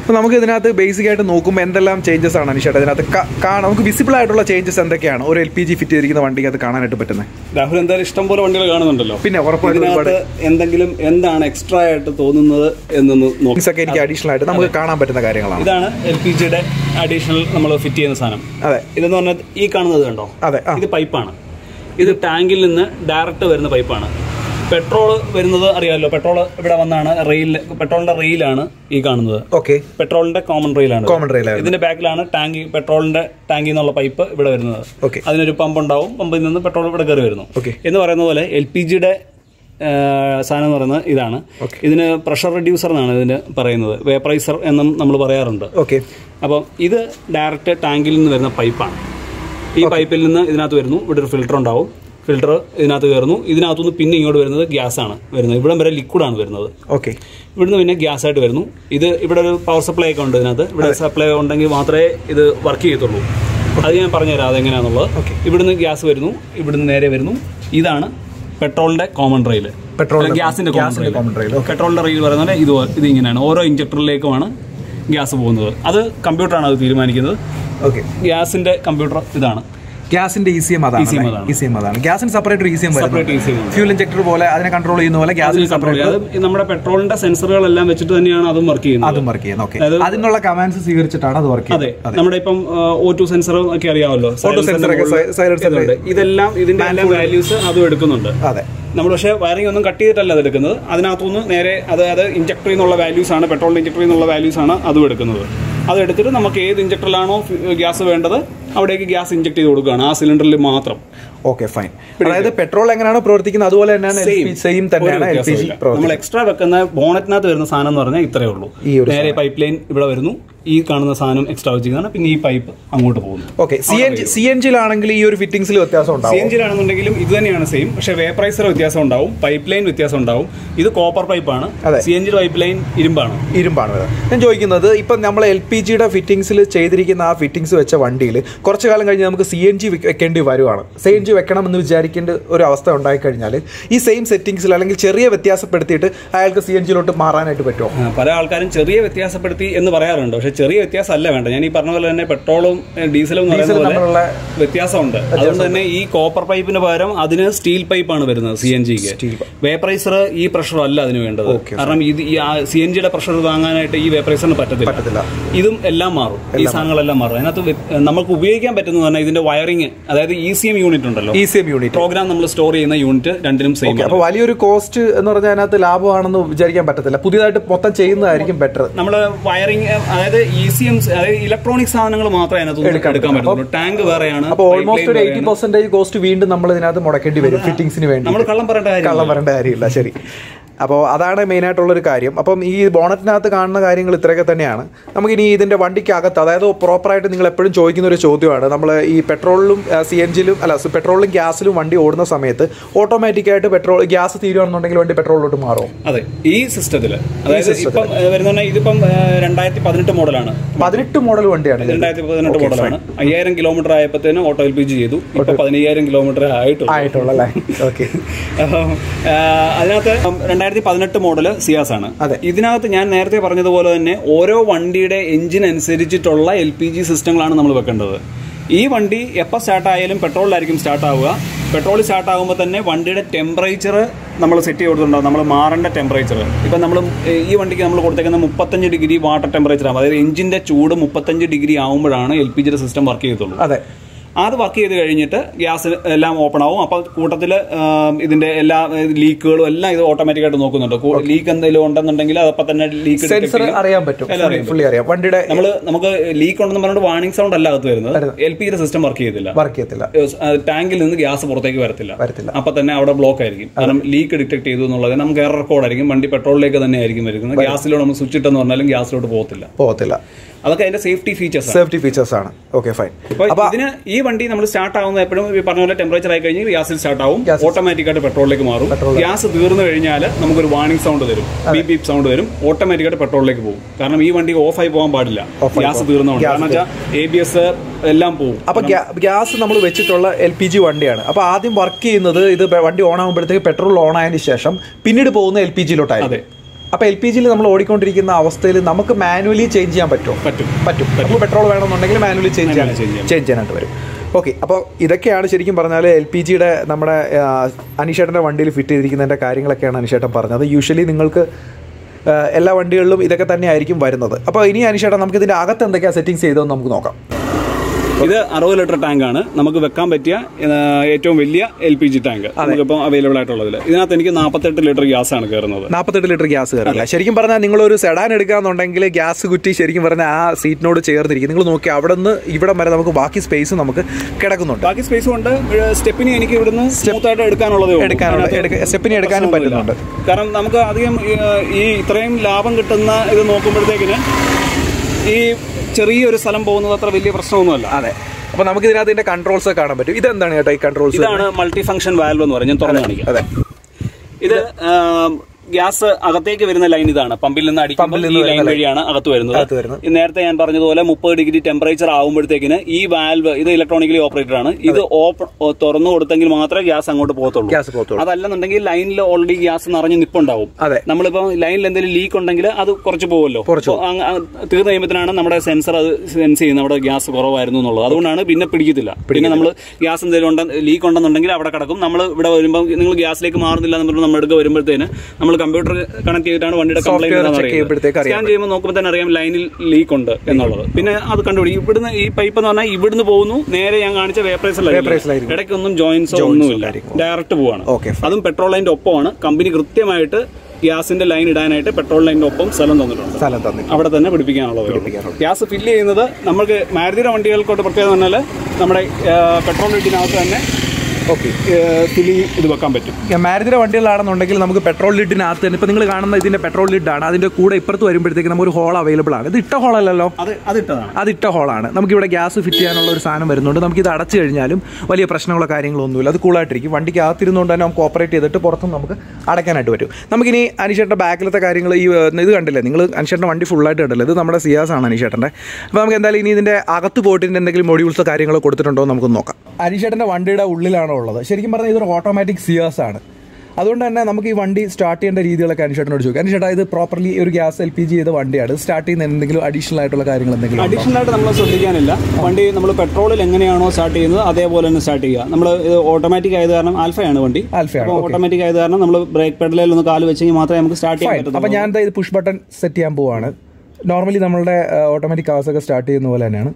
അപ്പോൾ നമുക്ക് ഇതിനകത്ത് ബേസിക് ആയിട്ട് നോക്കുമ്പോൾ എന്തെല്ലാം ചേഞ്ചസ് ആണ് അനിഷേട്ട ഇതിനകത്ത് ക- കാണാം നമുക്ക് വിസിബിൾ ആയിട്ടുള്ള ചേഞ്ചസ് എന്തൊക്കെയാണ് ഒരു എൽ പി ജി ഫിറ്റ് ചെയ്തിരിക്കുന്ന വണ്ടിക്കകത്ത് കാണാനായിട്ട് പറ്റുന്നത് രാഹുൽ എന്തായാലും ഇഷ്ടം പോലെ വണ്ടികൾ കാണുന്നുണ്ടല്ലോ പിന്നെ ഉറപ്പായിട്ടും ഒരുപാട് ഇതിനകത്ത് എന്തെങ്കിലും എന്താണ് എക്സ്ട്രാ ആയിട്ട് തോന്നുന്നത് എന്നൊന്ന് നോക്കി things ഒക്കെ എനിക്ക് അഡീഷണൽ ആയിട്ട് നമുക്ക് കാണാൻ പറ്റുന്ന കാര്യങ്ങളാണ് ഇതാണ് എൽ പി ജിയുടെ അഡീഷണൽ നമ്മൾ ഫിറ്റ് ചെയ്യുന്ന സാധനം അതെ ഇതെന്ന് പറഞ്ഞാൽ ഈ കാണുന്നത് കണ്ടോ അതെ ആ ഇത് പൈപ്പാണ് ഇത് ടാങ്കിൽ നിന്ന് ഡയറക്റ്റ് വരുന്ന പൈപ്പാണ് പെട്രോൾ വരുന്നത് അറിയാമല്ലോ പെട്രോൾ ഇവിടെ വന്നാണ് റെയിൽ പെട്രോളിന്റെ റെയിലാണ് ഈ കാണുന്നത് ഓക്കെ പെട്രോളിന്റെ കോമൺ റെയിലാണ് കോമൺ റെയിലായിരുന്നു ഇതിന്റെ ബാക്കിലാണ് ടാങ്കി പെട്രോളിന്റെ ടാങ്കിൽ നിന്നുള്ള പൈപ്പ് ഇവിടെ വരുന്നത് ഓക്കെ അതിനൊരു പമ്പ് ഉണ്ടാവും പമ്പിൽ നിന്ന് പെട്രോൾ ഇവിടെ കയറി വരുന്നു ഓക്കെ എന്ന് പറയുന്ന പോലെ എൽ പി ജിയുടെ സാധനം എന്ന് പറയുന്നത് ഇതാണ് ഇതിന് പ്രഷർ റെഡ്യൂസർ എന്നാണ് ഇതിന് പറയുന്നത് വേപ്പറൈസർ എന്നും നമ്മൾ പറയാറുണ്ട് ഓക്കെ അപ്പം ഇത് ഡയറക്റ്റ് ടാങ്കിൽ നിന്ന് വരുന്ന പൈപ്പാണ് ഈ പൈപ്പിൽ നിന്ന് ഇതിനകത്ത് വരുന്നു ഇവിടെ ഒരു ഫിൽറ്റർ ഉണ്ടാവും ഫിൽറ്റർ ഇതിനകത്ത് കയറുന്നു ഇതിനകത്തുനിന്ന് പിന്നെ ഇങ്ങോട്ട് വരുന്നത് ഗ്യാസ് ആണ് വരുന്നത് ഇവിടം വരെ ലിക്വിഡാണ് വരുന്നത് ഓക്കെ ഇവിടുന്ന് പിന്നെ ഗ്യാസ് ആയിട്ട് വരുന്നു ഇത് ഇവിടെ ഒരു പവർ സപ്ലൈ ഒക്കെ ഉണ്ട് ഇതിനകത്ത് ഇവിടെ സപ്ലൈ ഉണ്ടെങ്കിൽ മാത്രമേ ഇത് വർക്ക് ചെയ്യത്തുള്ളൂ അത് ഞാൻ പറഞ്ഞുതരാം അതെങ്ങനെയാണെന്നുള്ളത് ഇവിടുന്ന് ഗ്യാസ് വരുന്നു ഇവിടുന്ന് നേരെ വരുന്നു ഇതാണ് പെട്രോളിന്റെ കോമൺ റെയിൽ പെട്രോളിന്റെ- ഗ്യാസിന്റെ ഗ്യാസിന്റെ common rail, okay. പെട്രോളിന്റെ റെയിൽ പറയുന്ന പോലെ ഇത് ഇത് ഇങ്ങനെയാണ് ഓരോ ഇഞ്ചക്ടറിലേക്കുമാണ് ഗ്യാസ് പോകുന്നത് അത് കമ്പ്യൂട്ടറാണ് അത് തീരുമാനിക്കുന്നത് ഓക്കെ ഗ്യാസിന്റെ കമ്പ്യൂട്ടർ ഇതാണ് ഗ്യാസിന്റെ ഇ സി എം അതാണ് ECM അതാണ്. ഇ സി എം അതാണ് ഗ്യാസിന് separate E C M separate വരുന്നത് ഈസി ഫ്യൂൽ ഇഞ്ചക്ടർ പോലെ അതിനെ കൺട്രോൾ ചെയ്യുന്ന പോലെ ഗ്യാസിന് സെപ്പറേറ്റ് അത് നമ്മുടെ പെട്രോളിന്റെ സെൻസറുകളെല്ലാം വെച്ചിട്ട് തന്നെയാണ് അതും വർക്ക് ചെയ്യുന്നത് അതും വർക്ക് ചെയ്യുന്നത് ഓക്കെ അതിനുള്ള കമാൻഡ്സ് സ്വീകരിച്ചിട്ടാണ് അത് വർക്ക് അതെ ചെയ്യുന്നത് നമ്മുടെ ഇപ്പം ഓ ടു സെൻസർ ഒക്കെ അറിയാമല്ലോ Auto sensor ഒക്കെ, മുകളിൽ silencer ഇതുണ്ട്. ഇതെല്ലാം ഇതിന്റെ എല്ലാം വാല്യൂസ് അതും എടുക്കുന്നുണ്ട് അതെ നമ്മൾ പക്ഷേ വയറിംഗ് ഒന്നും കട്ട് ചെയ്തിട്ടല്ല അത് എടുക്കുന്നത് അതിനകത്തുനിന്ന് നേരെ അതായത് ഇഞ്ചക്ടറിൽ നിന്നുള്ള വാല്യൂസ് ആണ് പെട്രോൾ ഇഞ്ചക്ടറിൽ നിന്നുള്ള വാല്യൂസ് ആണ് അതും എടുക്കുന്നത് അത് എടുത്തിട്ട് നമുക്ക് ഏത് ഇഞ്ചക്ടറിലാണോ ഗ്യാസ് വേണ്ടത് അവിടേക്ക് ഗ്യാസ് ഇഞ്ചക്ട് ചെയ്ത് കൊടുക്കുകയാണ് ആ സിലിണ്ടറിൽ മാത്രം ഓക്കെ ഫൈൻ അതായത് പെട്രോൾ എങ്ങനെയാണോ പ്രവർത്തിക്കുന്നത് അതുപോലെ തന്നെയാണ് സെയിം തന്നെയാണ് എൽ പി ജി നമ്മൾ എക്സ്ട്രാ വെക്കുന്ന ബോണറ്റിനകത്ത് വരുന്ന സാധനം എന്ന് പറഞ്ഞാൽ ഇത്രയേ ഉള്ളൂ ഈ ഒരു നേരെ പൈപ്പ് ലൈൻ ഇവിടെ വരുന്നു ഈ കാണുന്ന സാധനം എക്സ്ട്രാ വെച്ചിരിക്കുന്നതാണ് പിന്നെ ഈ പൈപ്പ് അങ്ങോട്ട് പോകുന്നു okay C N G C N ജിയിലാണെങ്കിൽ ഈ ഒരു ഫിറ്റിംഗ്സിൽ വ്യത്യാസം സി ഉണ്ടാവും എൻ ജിയിലാണെന്നുണ്ടെങ്കിലും ഇത് തന്നെയാണ് സെയിം പക്ഷേ വേപ്പറൈസർ വ്യത്യാസം ഉണ്ടാവും പൈപ്പ് ലൈൻ വ്യത്യാസം ഉണ്ടാവും ഇത് കോപ്പർ പൈപ്പാണ് അതെ. C N G pipe line ഇരുമ്പാണ് ഇരുമ്പാണ് വരുന്നത് ഞാൻ ചോദിക്കുന്നത് ഇപ്പം നമ്മൾ എൽ പി ജിയുടെ ഫിറ്റിംഗ്സിൽ ചെയ്തിരിക്കുന്ന ആ ഫിറ്റിംഗ്സ് വെച്ച വണ്ടിയിൽ കുറച്ച് കാലം കഴിഞ്ഞ് നമുക്ക് സി എൻ ജി വെക്കേണ്ടി വരുവാണ് സി എൻ ജി വെക്കണം എന്ന് വിചാരിക്കേണ്ട ഒരു അവസ്ഥ ഉണ്ടായിക്കഴിഞ്ഞാൽ ഈ സെയിം സെറ്റിംഗ്സിൽ അല്ലെങ്കിൽ ചെറിയ വ്യത്യാസപ്പെടുത്തിയിട്ട് അയാൾക്ക് സി എൻ ജിയിലോട്ട് മാറാനായിട്ട് പറ്റുമോ ആ, പല ആൾക്കാരും ചെറിയ വ്യത്യാസപ്പെടുത്തി എന്ന് പറയാറുണ്ട് പക്ഷേ ചെറിയ വ്യത്യാസം അല്ല വേണ്ട ഞാൻ ഈ പറഞ്ഞ പോലെ തന്നെ പെട്രോളും ഏ, ഡീസലും എന്ന് പറയുന്ന പോലെ തമ്മിലുള്ള വ്യത്യാസമുണ്ട് അതുകൊണ്ട് തന്നെ ഈ കോപ്പർ പൈപ്പിന് പകരം അതിന് സ്റ്റീൽ പൈപ്പാണ് വരുന്നത് സി എൻ ജിക്ക് വേപ്പറൈസർ ഈ പ്രഷർ അല്ല അതിന് വേണ്ടത് കാരണം ഇത് ഈ സി എൻ ജിയുടെ പ്രഷർ താങ്ങാനായിട്ട് ഈ വേപ്പറൈസറിന് പറ്റത്തില്ല പറ്റത്തില്ല ഇതും എല്ലാം മാറും ഈ സാധനങ്ങളെല്ലാം മാറും അതിനകത്ത് വ്യ- നമുക്ക് ഉപയോഗിക്കാൻ പറ്റുന്നത് പറഞ്ഞാൽ ഇതിന്റെ വയറിങ് അതായത് ഇ സി എം യൂണിറ്റ് ഉണ്ടല്ലോ E C M unit program നമ്മൾ സ്റ്റോർ ചെയ്യുന്ന യൂണിറ്റ് രണ്ടിനും സെയിം ആണ് അപ്പോൾ വലിയൊരു കോസ്റ്റ് എന്ന് പറഞ്ഞാൽ അതിനകത്ത് ലാഭമാണെന്ന് വിചാരിക്കാൻ പറ്റത്തില്ല പുതിയതായിട്ട് മൊത്തം ചെയ്യുന്നതായിരിക്കും ബെറ്റർ നമ്മൾ വയറിങ് അതായത് ഇ സി എം അതായത് ഇലക്ട്രോണിക് സാധനങ്ങൾ മാത്രമേ അതിനകത്ത് എടുക്കാൻ പറ്റുള്ളൂ ടാങ്ക് വേറെയാണ് അപ്പോൾ ഓൾമോസ്റ്റ് ഒരു എയ്റ്റി പെർസെന്റേജ് കോസ്റ്റ് വീണ്ടും നമ്മൾ ഇതിനകത്ത് മുടക്കേണ്ടി വരും ഫിറ്റിംഗ്സിന് വേണ്ടി നമ്മൾ കള്ളം പറയേണ്ട കാര്യം കള്ളം വരേണ്ട കാര്യമില്ല ശരി അപ്പോൾ അതാണ് മെയിനായിട്ടുള്ളൊരു കാര്യം അപ്പം ഈ ബോണറ്റിനകത്ത് കാണുന്ന കാര്യങ്ങൾ ഇത്രയൊക്കെ തന്നെയാണ് നമുക്കിനി ഇതിൻ്റെ വണ്ടിക്കകത്ത് അതായത് പ്രോപ്പറായിട്ട് നിങ്ങൾ എപ്പോഴും ചോദിക്കുന്ന ഒരു ചോദ്യമാണ് നമ്മൾ ഈ പെട്രോളിലും സി എൻ ജിയിലും അല്ല പെട്രോളിലും ഗ്യാസിലും വണ്ടി ഓടുന്ന സമയത്ത് ഓട്ടോമാറ്റിക്കായിട്ട് പെട്രോൾ ഗ്യാസ് തീരുവാണെന്നുണ്ടെങ്കിൽ വണ്ടി പെട്രോളിലോട്ട് മാറും അതെ ഈ സിസ്റ്റത്തിൽ അതായത് ഇപ്പം വരുന്ന ഇതിപ്പം രണ്ടായിരത്തി പതിനെട്ട് മോഡലാണ് പതിനെട്ട് മോഡൽ വണ്ടിയാണ് ഇത്. രണ്ടായിരത്തി പതിനെട്ട് മോഡലാണ് അയ്യായിരം കിലോമീറ്റർ ആയപ്പോഴത്തേനും ഓട്ടോ എൽ പി ജി ചെയ്തു ഇപ്പൊ പതിനയ്യായിരം കിലോമീറ്റർ ആയിട്ടുള്ളൂ ആയിട്ടുള്ള അല്ലേ ഓക്കെ അപ്പം, ആ, അതിനകത്ത് രണ്ടായിരത്തി പതിനെട്ട് മോഡല് സിയാസ് ആണ് അതെ. ഇതിനകത്ത് ഞാൻ നേരത്തെ പറഞ്ഞതുപോലെ തന്നെ ഓരോ വണ്ടിയുടെ എഞ്ചിൻ അനുസരിച്ചിട്ടുള്ള എൽ പി ജി സിസ്റ്റങ്ങളാണ് നമ്മൾ വെക്കേണ്ടത് ഈ വണ്ടി എപ്പോൾ സ്റ്റാർട്ട് ആയാലും പെട്രോളിലായിരിക്കും സ്റ്റാർട്ട് ആവുക പെട്രോൾ സ്റ്റാർട്ട് ആകുമ്പോൾ തന്നെ വണ്ടിയുടെ ടെമ്പറേച്ചർ നമ്മൾ സെറ്റ് ചെയ്ത് കൊടുത്തിട്ടുണ്ടാവും നമ്മൾ മാറേണ്ട ടെമ്പറേച്ചർ ഇപ്പം നമ്മൾ ഈ വണ്ടിക്ക് നമ്മൾ കൊടുത്തേക്കുന്ന മുപ്പത്തഞ്ച് ഡിഗ്രി വാട്ടർ ടെമ്പറേച്ചർ ആകും അതായത് എഞ്ചിന്റെ ചൂട് മുപ്പത്തഞ്ച് ഡിഗ്രി ആകുമ്പോഴാണ് എൽ പി ജിയുടെ സിസ്റ്റം വർക്ക് ചെയ്യത്തുള്ളൂ അതെ അത് വർക്ക് ചെയ്ത് കഴിഞ്ഞിട്ട് ഗ്യാസ് എല്ലാം ഓപ്പൺ ആവും അപ്പോൾ കൂട്ടത്തിൽ ഇതിന്റെ എല്ലാ ലീക്കുകളും എല്ലാം ഇത് ഓട്ടോമാറ്റിക് ആയിട്ട് നോക്കുന്നുണ്ട് ലീക്ക് എന്തെങ്കിലും ഉണ്ടെന്നുണ്ടെങ്കിൽ അതപ്പം തന്നെ ലീക്ക് സെൻസർ അറിയാൻ പറ്റും ഫുള്ളി അറിയാം വണ്ടിയുടെ നമ്മൾ നമുക്ക് ലീക്ക് ഉണ്ടെന്ന് പറഞ്ഞിട്ട് വാണിംഗ് സൗണ്ട് അല്ല അകത്ത് വരുന്നത് എൽ പി സിസ്റ്റം വർക്ക് ചെയ്തില്ല വർക്ക് ചെയ്യത്തില്ല ടാങ്കിൽ നിന്ന് ഗ്യാസ് പുറത്തേക്ക് വരത്തില്ല വരത്തില്ല അപ്പൊ തന്നെ അവിടെ ബ്ലോക്ക് ആയിരിക്കും കാരണം ലീക്ക് ഡിറ്റക്ട് ചെയ്തു എന്നുള്ളത് നമുക്ക് എറർ കോഡ് ആയിരിക്കും വണ്ടി പെട്രോളിലേക്ക് തന്നെ ആയിരിക്കും വരുന്നത് ഗ്യാസിലോട്ട് നമ്മൾ സ്വിച്ച് ഇട്ടെന്ന് പറഞ്ഞാലും ഗ്യാസിലോട്ട് പോകത്തില്ല പോകത്തില്ല അതൊക്കെ അതിന്റെ സേഫ്റ്റി ഫീച്ചേഴ്സ് സേഫ്റ്റി ഫീച്ചേഴ്സ് ആണ് ഓക്കെ ഫൈൻ അപ്പൊ ഇതിന് ഈ വണ്ടി നമ്മൾ സ്റ്റാർട്ട് ആവുന്ന എപ്പോഴും ഈ പറഞ്ഞ പോലെ ടെമ്പറേച്ചർ ആയി കഴിഞ്ഞാൽ ഗ്യാസിൽ സ്റ്റാർട്ട് ആവും Gas. ഓട്ടോമാറ്റിക് ആയിട്ട് പെട്രോളിലേക്ക് മാറും ഗ്യാസ് തീർന്നു കഴിഞ്ഞാൽ നമുക്കൊരു വാണിംഗ് സൗണ്ട് തരും ബീപ് ബീപ് സൗണ്ട് വരും ഓട്ടോമാറ്റിക് ആയിട്ട് പെട്രോളിലേക്ക് പോകും കാരണം ഈ വണ്ടി ഓഫ് ആയി പോകാൻ പാടില്ല ഗ്യാസ് തീർന്നുകൊണ്ട് കാരണം വെച്ചാൽ എ ബി എസ് എല്ലാം പോകും അപ്പൊ ഗ്യാസ് നമ്മൾ വെച്ചിട്ടുള്ള എൽ പി ജി വണ്ടിയാണ് അപ്പൊ ആദ്യം വർക്ക് ചെയ്യുന്നത് ഇത് വണ്ടി ഓൺ ആകുമ്പോഴത്തേക്ക് പെട്രോൾ ഓൺ ആയതിനു ശേഷം പിന്നീട് പോകുന്ന എൽ പി ജിയിലോട്ടായിരുന്നു അതെ അപ്പോൾ എൽ പി ജിയിൽ നമ്മൾ ഓടിക്കൊണ്ടിരിക്കുന്ന അവസ്ഥയിൽ നമുക്ക് മാനുവലി ചേഞ്ച് ചെയ്യാൻ പറ്റുമോ പറ്റും പറ്റും നമുക്ക് പെട്രോൾ വേണമെന്നുണ്ടെങ്കിൽ മാനുവലി ചേഞ്ച് ചെയ്യാൻ change ചെയ്യാം. ചേഞ്ച് ചെയ്യാനായിട്ട് വരും ഓക്കെ അപ്പോൾ ഇതൊക്കെയാണ് ശരിക്കും പറഞ്ഞാൽ എൽ പി ജിയുടെ നമ്മുടെ ആ, അനീഷേട്ടൻ്റെ വണ്ടിയിൽ ഫിറ്റ് ചെയ്തിരിക്കുന്നതിൻ്റെ കാര്യങ്ങളൊക്കെയാണ് അനീഷേട്ടൻ പറഞ്ഞത് യൂഷ്വലി നിങ്ങൾക്ക് ആ, എല്ലാ വണ്ടികളിലും ഇതൊക്കെ തന്നെ ആയിരിക്കും വരുന്നത് അപ്പോൾ ഇനി അനീഷേട്ടൻ നമുക്ക് ഇതിൻ്റെ അകത്ത് എന്തൊക്കെയാണ് സെറ്റിങ്സ് ചെയ്തതെന്ന് നമുക്ക് നോക്കാം ഇത് അറുപത് ലിറ്റർ ടാങ്ക് ആണ് നമുക്ക് വെക്കാൻ പറ്റിയ ആ, ഏറ്റവും വലിയ എൽ പി ജി ടാങ്ക് നമുക്കിപ്പോൾ അവൈലബിൾ ആയിട്ടുള്ളതിൽ ഇതിനകത്ത് എനിക്ക് നാൽപ്പത്തെട്ട് ലിറ്റർ ഗ്യാസ് ആണ് കയറുന്നത് നാൽപ്പത്തെട്ട് ലിറ്റർ ഗ്യാസ് കയറില്ല ശരിക്കും പറഞ്ഞാൽ നിങ്ങളൊരു സെഡാൻ എടുക്കാന്നുണ്ടെങ്കിൽ ഗ്യാസ് കുറ്റി ശരിക്കും പറഞ്ഞാൽ ആ സീറ്റിനോട് ചേർന്നിരിക്കും നിങ്ങൾ നോക്കി അവിടെ നിന്ന് ഇവിടം വരെ നമുക്ക് ബാക്കി സ്പേസ് നമുക്ക് കിടക്കുന്നുണ്ട് ബാക്കി സ്പേസ് കൊണ്ട് സ്റ്റെപ്പിന് എനിക്ക് ഇവിടുന്ന് സ്മൂത്ത് ആയിട്ട് എടുക്കാനുള്ളതേ ഉള്ളൂ. എടുക്കാനുള്ള- അതിനകത്ത് എടുക്ക- സ്റ്റെപ്പിന് എടുക്കാനും പ്രശ്നമൊന്നുമില്ല. പറ്റുന്നുണ്ട്. കാരണം നമുക്ക് അധികം ഈ, ഈ ഇത്രയും ലാഭം കിട്ടുന്ന ഇത് നോക്കുമ്പോഴത്തേക്കിന് ഈ ചെറിയൊരു സ്ഥലം പോകുന്നത് അത്ര വലിയ പ്രശ്നമൊന്നുമല്ല അതെ അപ്പോൾ നമുക്ക് ഇതിനകത്ത് ഇതിന്റെ കൺട്രോൾസ് കാണാൻ പറ്റും ഇതെന്താണ് ചേട്ടാ ഈ കൺട്രോൾസ് ഇതാണ് മൾട്ടി ഫംഗ്ഷൻ വാൽവ് എന്ന് പറഞ്ഞ് ഞാൻ തുറന്നു കാണിക്കാം അതെ ഇത് ഗ്യാസ് അകത്തേക്ക് വരുന്ന ലൈൻ ഇതാണ് പമ്പിൽ നിന്ന് അടിക്കുമ്പോൾ ഈ ലൈൻ വഴിയാണ് അകത്ത് വരുന്നത് അകത്ത് വരുന്നത്. ഈ നേരത്തെ ഞാൻ പറഞ്ഞതുപോലെ മുപ്പത് ഡിഗ്രി ടെമ്പറേച്ചർ ആകുമ്പോഴത്തേക്കിന് ഈ വാൽവ് ഇത് ഇലക്ട്രോണിക്കലി ഓപ്പറേറ്റഡ് ആണ് ഇത് ഓപ്പൺ തുറന്നു കൊടുത്തെങ്കിൽ മാത്രമേ ഗ്യാസ് അങ്ങോട്ട് പോകത്തുള്ളൂ ഗ്യാസ് പോകത്തുള്ളൂ അതല്ലെന്നുണ്ടെങ്കിൽ ലൈനിൽ ഓൾറെഡി ഗ്യാസ് നിറഞ്ഞ് നിപ്പുണ്ടാവും അതെ. നമ്മളിപ്പോ ലൈനിൽ എന്തെങ്കിലും ലീക്ക് ഉണ്ടെങ്കിൽ അത് കുറച്ച് പോകുമല്ലോ കുറച്ച് അപ്പൊ അങ്ങ് അങ്ങ് തീർന്നു കഴിയുമ്പോഴാണ് നമ്മുടെ സെൻസർ അത് സെൻസ് ചെയ്യുന്നത് അവിടെ ഗ്യാസ് കുറവായിരുന്നു എന്നുള്ളത് അതുകൊണ്ടാണ് പിന്നെ പിടിക്കത്തില്ല പിന്നെ നമ്മൾ ഗ്യാസ് എന്തെങ്കിലും ഉണ്ട ലീക്ക് ഉണ്ടെന്നുണ്ടെങ്കിൽ അവിടെ കിടക്കും നമ്മൾ ഇവിടെ വരുമ്പോൾ നിങ്ങൾ ഗ്യാസിലേക്ക് മാറുന്നില്ല എന്ന് പറഞ്ഞ് നമ്മൾ എടുക്കുക വരുമ്പോഴത്തേന് നമ്മൾ കമ്പ്യൂട്ടർ കണക്ട് ചെയ്തിട്ടാണ് വണ്ടിയുടെ Software check ചെയ്യുമ്പോഴത്തേക്ക് അറിയാൻ സ്കാൻ ചെയ്യുമ്പോൾ നോക്കുമ്പോൾ തന്നെ അറിയാം ലൈനിൽ ലീക്ക് ഉണ്ട് എന്നുള്ളത് പിന്നെ അത് കണ്ടുപിടിക്കും ഇവിടുന്ന് ഈ പൈപ്പ് എന്ന് പറഞ്ഞാൽ ഇവിടുന്ന് പോകുന്നു നേരെ ഞാൻ കാണിച്ച Vaporizerലായിരിക്കും. വേപ്പറൈസിലായിരിക്കും ഇടയ്ക്കൊന്നും ജോയിൻസോ ഒന്നുമില്ല ഡയറക്റ്റ് പോവാണ് Okay, അതും പെട്രോൾ ലൈനിന്റെ ഒപ്പമാണ് കമ്പനി കൃത്യമായിട്ട് ഗ്യാസിന്റെ ലൈൻ ഇടാനായിട്ട് പെട്രോൾ ലൈനിന്റെ ഒപ്പം സ്ഥലം തന്നിട്ടുണ്ട് സ്ഥലം തന്നി അവിടെ തന്നെ പിടിപ്പിക്കാനുള്ളത് ഗ്യാസ് ഫില്ല് ചെയ്യുന്നത് നമുക്ക് മാരുതിയുടെ വണ്ടികൾക്കോട്ട് പ്രത്യേകത പറഞ്ഞാൽ നമ്മുടെ പെട്രോൾ വീട്ടിനകത്ത് തന്നെ ഓക്കെ ഫില്ല് ഇത് വെക്കാൻ പറ്റും മാരുതിയുടെ വണ്ടികളാണെന്നുണ്ടെങ്കിൽ നമുക്ക് പെട്രോൾ ലിഡിനകത്ത് തന്നെ ഇപ്പൊ നിങ്ങൾ കാണുന്ന ഇതിന്റെ പെട്രോൾ ലിഡാണ് അതിന്റെ കൂടെ ഇപ്പുറത്ത് വരുമ്പോഴത്തേക്ക് നമുക്ക് ഒരു ഹോൾ അവൈലബിൾ ആണ് ഇത് ഇട്ട ഹോളല്ലല്ലോ അത് അതിട്ടതാണ് അത് ഇട്ട ഹോളാണ് നമുക്കിവിടെ ഗ്യാസ് ഫിറ്റ് ചെയ്യാനുള്ള ഒരു സാധനം വരുന്നുണ്ട് നമുക്ക് ഇത് അടച്ചു കഴിഞ്ഞാലും വലിയ പ്രശ്നങ്ങളോ കാര്യങ്ങളോ ഒന്നുമില്ല അത് കൂളായിട്ടിരിക്കും വണ്ടിക്ക് അകത്തിരുന്നുകൊണ്ട് തന്നെ നമുക്ക് ഓപ്പറേറ്റ് ചെയ്തിട്ട് പുറത്തും നമുക്ക് അടയ്ക്കാനായിട്ട് പറ്റും നമുക്കിനി അനിഷേട്ടൻ്റെ ബാക്കിലത്തെ കാര്യങ്ങൾ ഈ ഏഹ്, ഇത് കണ്ടില്ലേ നിങ്ങൾ അനിഷേട്ടൻ്റെ വണ്ടി ഫുള്ളായിട്ട് കണ്ടില്ലേ ഇത് നമ്മുടെ സിയാസ് ആണ് അനിഷേട്ടൻ്റെ അപ്പോൾ നമുക്ക് എന്തായാലും ഇനി ഇതിൻ്റെ അകത്ത് പോയിട്ട് ഇതിൻ്റെ എന്തെങ്കിലും മൊഡ്യൂൾസോ കാര്യങ്ങളോ കൊടുത്തിട്ടുണ്ടോ എന്ന് നമുക്ക് നോക്കാം അനിഷേട്ടൻ്റെ വണ്ടിയുടെ ഉള്ളിലാണോ ഉള്ളത് ശരിക്കും പറഞ്ഞാൽ ഇതൊരു ഓട്ടോമാറ്റിക് സിയാസ് ആണ് അതുകൊണ്ട് തന്നെ നമുക്ക് ഈ വണ്ടി സ്റ്റാർട്ട് ചെയ്യേണ്ട രീതികളൊക്കെ അനുഷേട്ടനോട് ചോദിക്കാം അനുഷേട്ടാ ഇത് പ്രോപ്പർലി ഒരു ഗ്യാസ് എൽ പി ജി ചെയ്ത വണ്ടിയാണ് സ്റ്റാർട്ട് ചെയ്യുന്ന എന്തെങ്കിലും അഡീഷണൽ ആയിട്ടുള്ള കാര്യങ്ങൾ എന്തെങ്കിലും ഉണ്ടോ? അഡീഷണൽ ആയിട്ട് നമ്മൾ ശ്രദ്ധിക്കാനില്ല വണ്ടി നമ്മൾ പെട്രോളിൽ എങ്ങനെയാണോ സ്റ്റാർട്ട് ചെയ്യുന്നത് അതേപോലെ തന്നെ സ്റ്റാർട്ട് ചെയ്യുക നമ്മൾ ഓട്ടോമാറ്റിക് ആയത് കാരണം ആൽഫയാണ് വണ്ടി ആൽഫയാണ് ഓട്ടോമാറ്റിക് ആയത് കാരണം നമ്മൾ ബ്രേക്ക് പെഡലിൽ ഒന്ന് കാല് വെച്ചെങ്കിൽ മാത്രമേ നമുക്ക് സ്റ്റാർട്ട് ചെയ്യാൻ പറ്റത്തുള്ളൂ അപ്പൊ ഞാൻ ദാ ഇത് പുഷ് ബട്ടൺ സെറ്റ് ചെയ്യാൻ പോവാണ് നോർമലി നമ്മളുടെ ഓട്ടോമാറ്റിക് കാർസ് ഒക്കെ സ്റ്റാർട്ട് ചെയ്യുന്ന പോലെ തന്നെയാണ്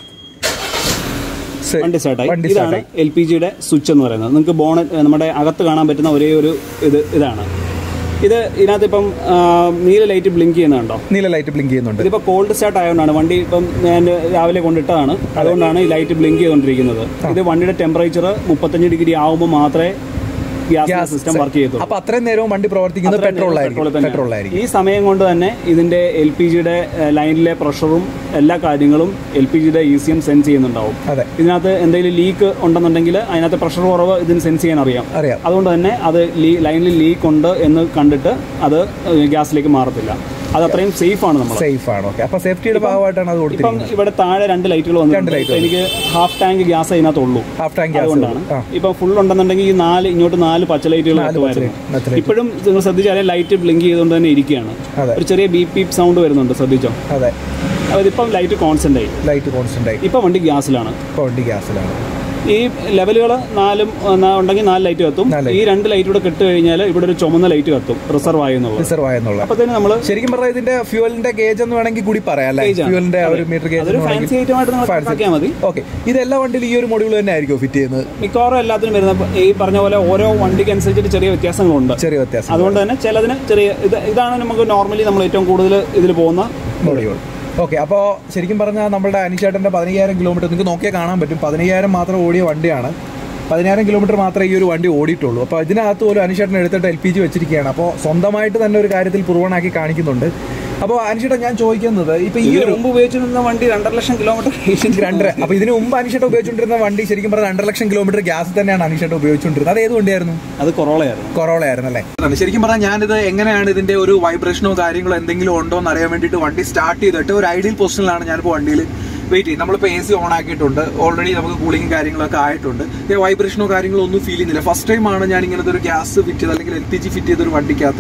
Se- വണ്ടി സ്റ്റാർട്ടായി വണ്ടി ഇതാണ് എൽ പി ജിയുടെ സ്വിച്ച് എന്ന് പറയുന്നത് നിങ്ങൾക്ക് ബോണറ്റ് നമ്മുടെ അകത്ത് കാണാൻ പറ്റുന്ന ഒരേ ഒരു ഇത് ഇതാണ് ഇത് ഇതിനകത്ത് ഇപ്പം ആ, നീല ലൈറ്റ് ബ്ലിങ്ക് ചെയ്യുന്നുണ്ടോ നീല ലൈറ്റ് ബ്ലിങ്ക് ചെയ്യുന്നുണ്ട് ഇതിപ്പോ കോൾഡ് സ്റ്റാർട്ട് ആയതുകൊണ്ടാണ് വണ്ടി ഇപ്പം ഞാൻ രാവിലെ കൊണ്ടിട്ടതാണ് അതുകൊണ്ടാണ് ഈ ലൈറ്റ് ബ്ലിങ്ക് ചെയ്തുകൊണ്ടിരിക്കുന്നത് ഇത് വണ്ടിയുടെ ടെമ്പറേച്ചർ മുപ്പത്തഞ്ച് ഡിഗ്രി ആകുമ്പോൾ മാത്രമേ ഗ്യാസ് സിസ്റ്റം വർക്ക് ചെയ്യത്തുള്ളൂ അപ്പൊ അത്രയും നേരവും വണ്ടി പ്രവർത്തിക്കുന്നത് പെട്രോളായിരിക്കും പെട്രോൾ തന്നെ. പെട്രോളായിരിക്കും ഈ സമയം കൊണ്ട് തന്നെ ഇതിന്റെ എൽ പി ജിയുടെ ലൈനിലെ പ്രഷറും എല്ലാ കാര്യങ്ങളും എൽ പി ജിയുടെ ഇ സി എം സെൻസ് ചെയ്യുന്നുണ്ടാവും അതെ ഇതിനകത്ത് എന്തെങ്കിലും ലീക്ക് ഉണ്ടെന്നുണ്ടെങ്കിൽ അതിനകത്ത് പ്രഷർ കുറവ് ഇതിന് സെൻസ് ചെയ്യാൻ അറിയാം അറിയാം അതുകൊണ്ട് തന്നെ അത് ലീ- ലൈനിൽ ലീക്ക് ഉണ്ട് എന്ന് കണ്ടിട്ട് അത് ഗ്യാസിലേക്ക് മാറത്തില്ല അത് അത്രയും സേഫ് ആണ് നമ്മൾ സേഫ് ആണ് ഓക്കെ അപ്പൊ സേഫ്റ്റിയുടെ ഭാഗമായിട്ടാണ് അത് ഇപ്പം കൊടുത്തിരിക്കുന്നത് ഇവിടെ താഴെ രണ്ട് ലൈറ്റുകൾ വന്നിട്ടുണ്ട് light എനിക്ക് ഹാഫ് ടാങ്ക് ഗ്യാസ് അതിനകത്തുള്ളൂ ഹാഫ് ടാങ്ക് ഗ്യാസ് അതുകൊണ്ടാണ് ആ ഇപ്പൊ ഫുൾ ഉണ്ടെന്നുണ്ടെങ്കിൽ ഈ നാല് ഇങ്ങോട്ട് നാല് പച്ച ലൈറ്റുകൾ എത്തുമായിരുന്നു മറ്റേ ഇപ്പോഴും നിങ്ങൾ ശ്രദ്ധിച്ചാലേ ലൈറ്റ് ബ്ലിങ്ക് ചെയ്തുകൊണ്ട് തന്നെ ഇരിക്കുകയാണ് അതെ. ഒരു ചെറിയ ബി പി സൗണ്ട് വരുന്നുണ്ട് ശ്രദ്ധിച്ചോ അതെ അതിപ്പം ലൈറ്റ് കോൺസ്റ്റന്റ് ആയി ലൈറ്റ് കോൺസ്റ്റന്റ് ആയി ഇപ്പൊ വണ്ടി ഗ്യാസിലാണ് ഇപ്പൊ വണ്ടി ഗ്യാസിലാണ് ഈ ലെവലുകൾ നാലും ആ, നാ- ഉണ്ടെങ്കിൽ നാല് ലൈറ്റ് കത്തും നാല് ഈ രണ്ട് ലൈറ്റ് കൂടെ കെട്ട് കഴിഞ്ഞാൽ ഇവിടെ ഒരു ചുമന്ന ലൈറ്റ് കത്തും റിസർവ് ആയി എന്നുള്ളത് റിസർവ് ആയെന്നുള്ള അപ്പത്തേന് നമ്മൾ ശരിക്കും പറഞ്ഞാൽ ഇതിന്റെ ഫ്യൂവലിന്റെ ഗേജ് എന്ന് വേണമെങ്കിൽ കൂടി പറയാം അല്ലേ Gauge ആണ്. ഫ്യൂവലിന്റെ ഒരു മീറ്റർ ഗേജ് അതൊരു ഫാൻസി ഐറ്റമായിട്ട് നിങ്ങൾ കണക്കാക്കിയാൽ മതി ഓക്കെ ഇത് എല്ലാ വണ്ടിയിലും ഈ ഒരു മൊഡ്യൂൾ തന്നെ ആയിരിക്കും ഫിറ്റ് ചെയ്യുന്നത് മിക്കവാറും എല്ലാത്തിനും വരുന്ന ഈ പറഞ്ഞ പോലെ ഓരോ വണ്ടിക്ക് അനുസരിച്ചിട്ട് ചെറിയ വ്യത്യാസങ്ങളുണ്ട് ചെറിയ വ്യത്യാസം അതുകൊണ്ട് തന്നെ ചിലതിന് ചെറിയ ഇത് ഇതാണ് നമുക്ക് നോർമലി നമ്മൾ ഏറ്റവും കൂടുതൽ ഇതിൽ പോകുന്ന മൊഡ്യൂൾ ഓക്കെ അപ്പോൾ ശരിക്കും പറഞ്ഞാൽ നമ്മുടെ അനിച്ചേട്ടൻ്റെ പതിനയ്യായിരം കിലോമീറ്റർ നിങ്ങൾക്ക് നോക്കിയാൽ കാണാൻ പറ്റും പതിനയ്യായിരം മാത്രം ഓടിയ വണ്ടിയാണ് പതിനായിരം കിലോമീറ്റർ മാത്രമേ ഈ ഒരു വണ്ടി ഓടിയിട്ടുള്ളൂ അപ്പോൾ ഇതിനകത്ത് പോലും അനിച്ചേട്ടൻ എടുത്തിട്ട് എൽ പി ജി വെച്ചിരിക്കുകയാണ് അപ്പോൾ സ്വന്തമായിട്ട് തന്നെ ഒരു കാര്യത്തിൽ പ്രൂവണാക്കി കാണിക്കുന്നുണ്ട് അപ്പോൾ അനിച്ചേട്ടൻ ഞാൻ ചോദിക്കുന്നത് ഇപ്പോൾ ഈ ഇതിന് ഒരു മുമ്പ് ഉപയോഗിച്ചിരുന്ന വണ്ടി രണ്ടര ലക്ഷം കിലോമീറ്റർ രണ്ടര അപ്പോൾ ഇതിന് മുമ്പ് അനിച്ചേട്ടൻ ഉപയോഗിച്ചുകൊണ്ടിരുന്ന വണ്ടി ശരിക്കും പറഞ്ഞാൽ രണ്ടര ലക്ഷം കിലോമീറ്റർ ഗ്യാസ് തന്നെയാണ് അനിച്ചേട്ടൻ ഉപയോഗിച്ചുകൊണ്ടിരുന്നത് അത് ഏത് വണ്ടിയായിരുന്നു അത് കൊറോളയായിരുന്നു കൊറോള ആയിരുന്നു അല്ലേ ശരിക്കും പറഞ്ഞാൽ ഞാനിത് എങ്ങനെയാണ് ഇതിന്റെ ഒരു വൈബ്രേഷനോ കാര്യങ്ങളോ എന്തെങ്കിലും ഉണ്ടോ എന്ന് അറിയാൻ വേണ്ടിയിട്ട് വണ്ടി സ്റ്റാർട്ട് ചെയ്തിട്ട് ഒരു ഐഡിയൽ പൊസിഷനിലാണ് ഞാനിപ്പോൾ വണ്ടിയിൽ വെയിറ്റ് ചെയ്യും നമ്മളിപ്പോൾ എ സി ഓൺ ആക്കിയിട്ടുണ്ട് ഓൾറെഡി നമുക്ക് കൂളിംഗ് കാര്യങ്ങളൊക്കെ ആയിട്ടുണ്ട് വൈബ്രേഷനോ കാര്യങ്ങളോ ഒന്നും ഫീൽ ചെയ്യുന്നില്ല ഫസ്റ്റ് ടൈമാണ് ഞാൻ ഇങ്ങനത്തെ ഒരു ഗ്യാസ് ഫിറ്റ് ചെയ്ത് അല്ലെങ്കിൽ എൽ പി ജി ഫിറ്റ് ചെയ്ത ഒരു വണ്ടിക്കകത്ത്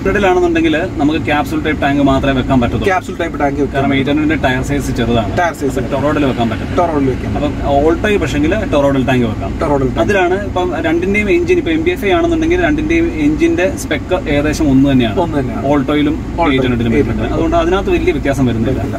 ഹൺഡ്രഡിലാണെന്നുണ്ടെങ്കിൽ നമുക്ക് ക്യാപ്സൂൾ ടൈപ്പ് ടാങ്ക് മാത്രമേ വെക്കാൻ പറ്റത്തുള്ളൂ ക്യാപ്സൂൾ ടൈപ്പ് ടാങ്ക് വെക്കാം കാരണം എയ്റ്റ് ഹൺഡ്രഡിന്റെ ടയർ സൈസ് ചെറുതാണ് ടയർ സൈസ് ടൊറോഡിൽ വെക്കാൻ പറ്റും ടൊറോഡിൽ വെക്കാം അപ്പം ഓൾട്ടോയിൽ പക്ഷെങ്കിൽ ടൊറോഡിൽ ടാങ്ക് വെക്കാം ടൊറോഡിൽ അതിലാണ് ഇപ്പം രണ്ടിന്റെയും എഞ്ചിൻ ഇപ്പൊ എം ബി എഫ് ആണെന്നുണ്ടെങ്കിൽ രണ്ടിന്റെയും എഞ്ചിന്റെ സ്പെക്ക് ഏകദേശം ഒന്ന് തന്നെയാണ് ഒന്ന് തന്നെയാണ് ഓൾട്ടോയിലും എയ്റ്റ് ഹൺഡ്രഡിലും വരുന്നുണ്ട് അതുകൊണ്ട് അതിനകത്ത് വലിയ വ്യത്യാസം വരുന്നില്ല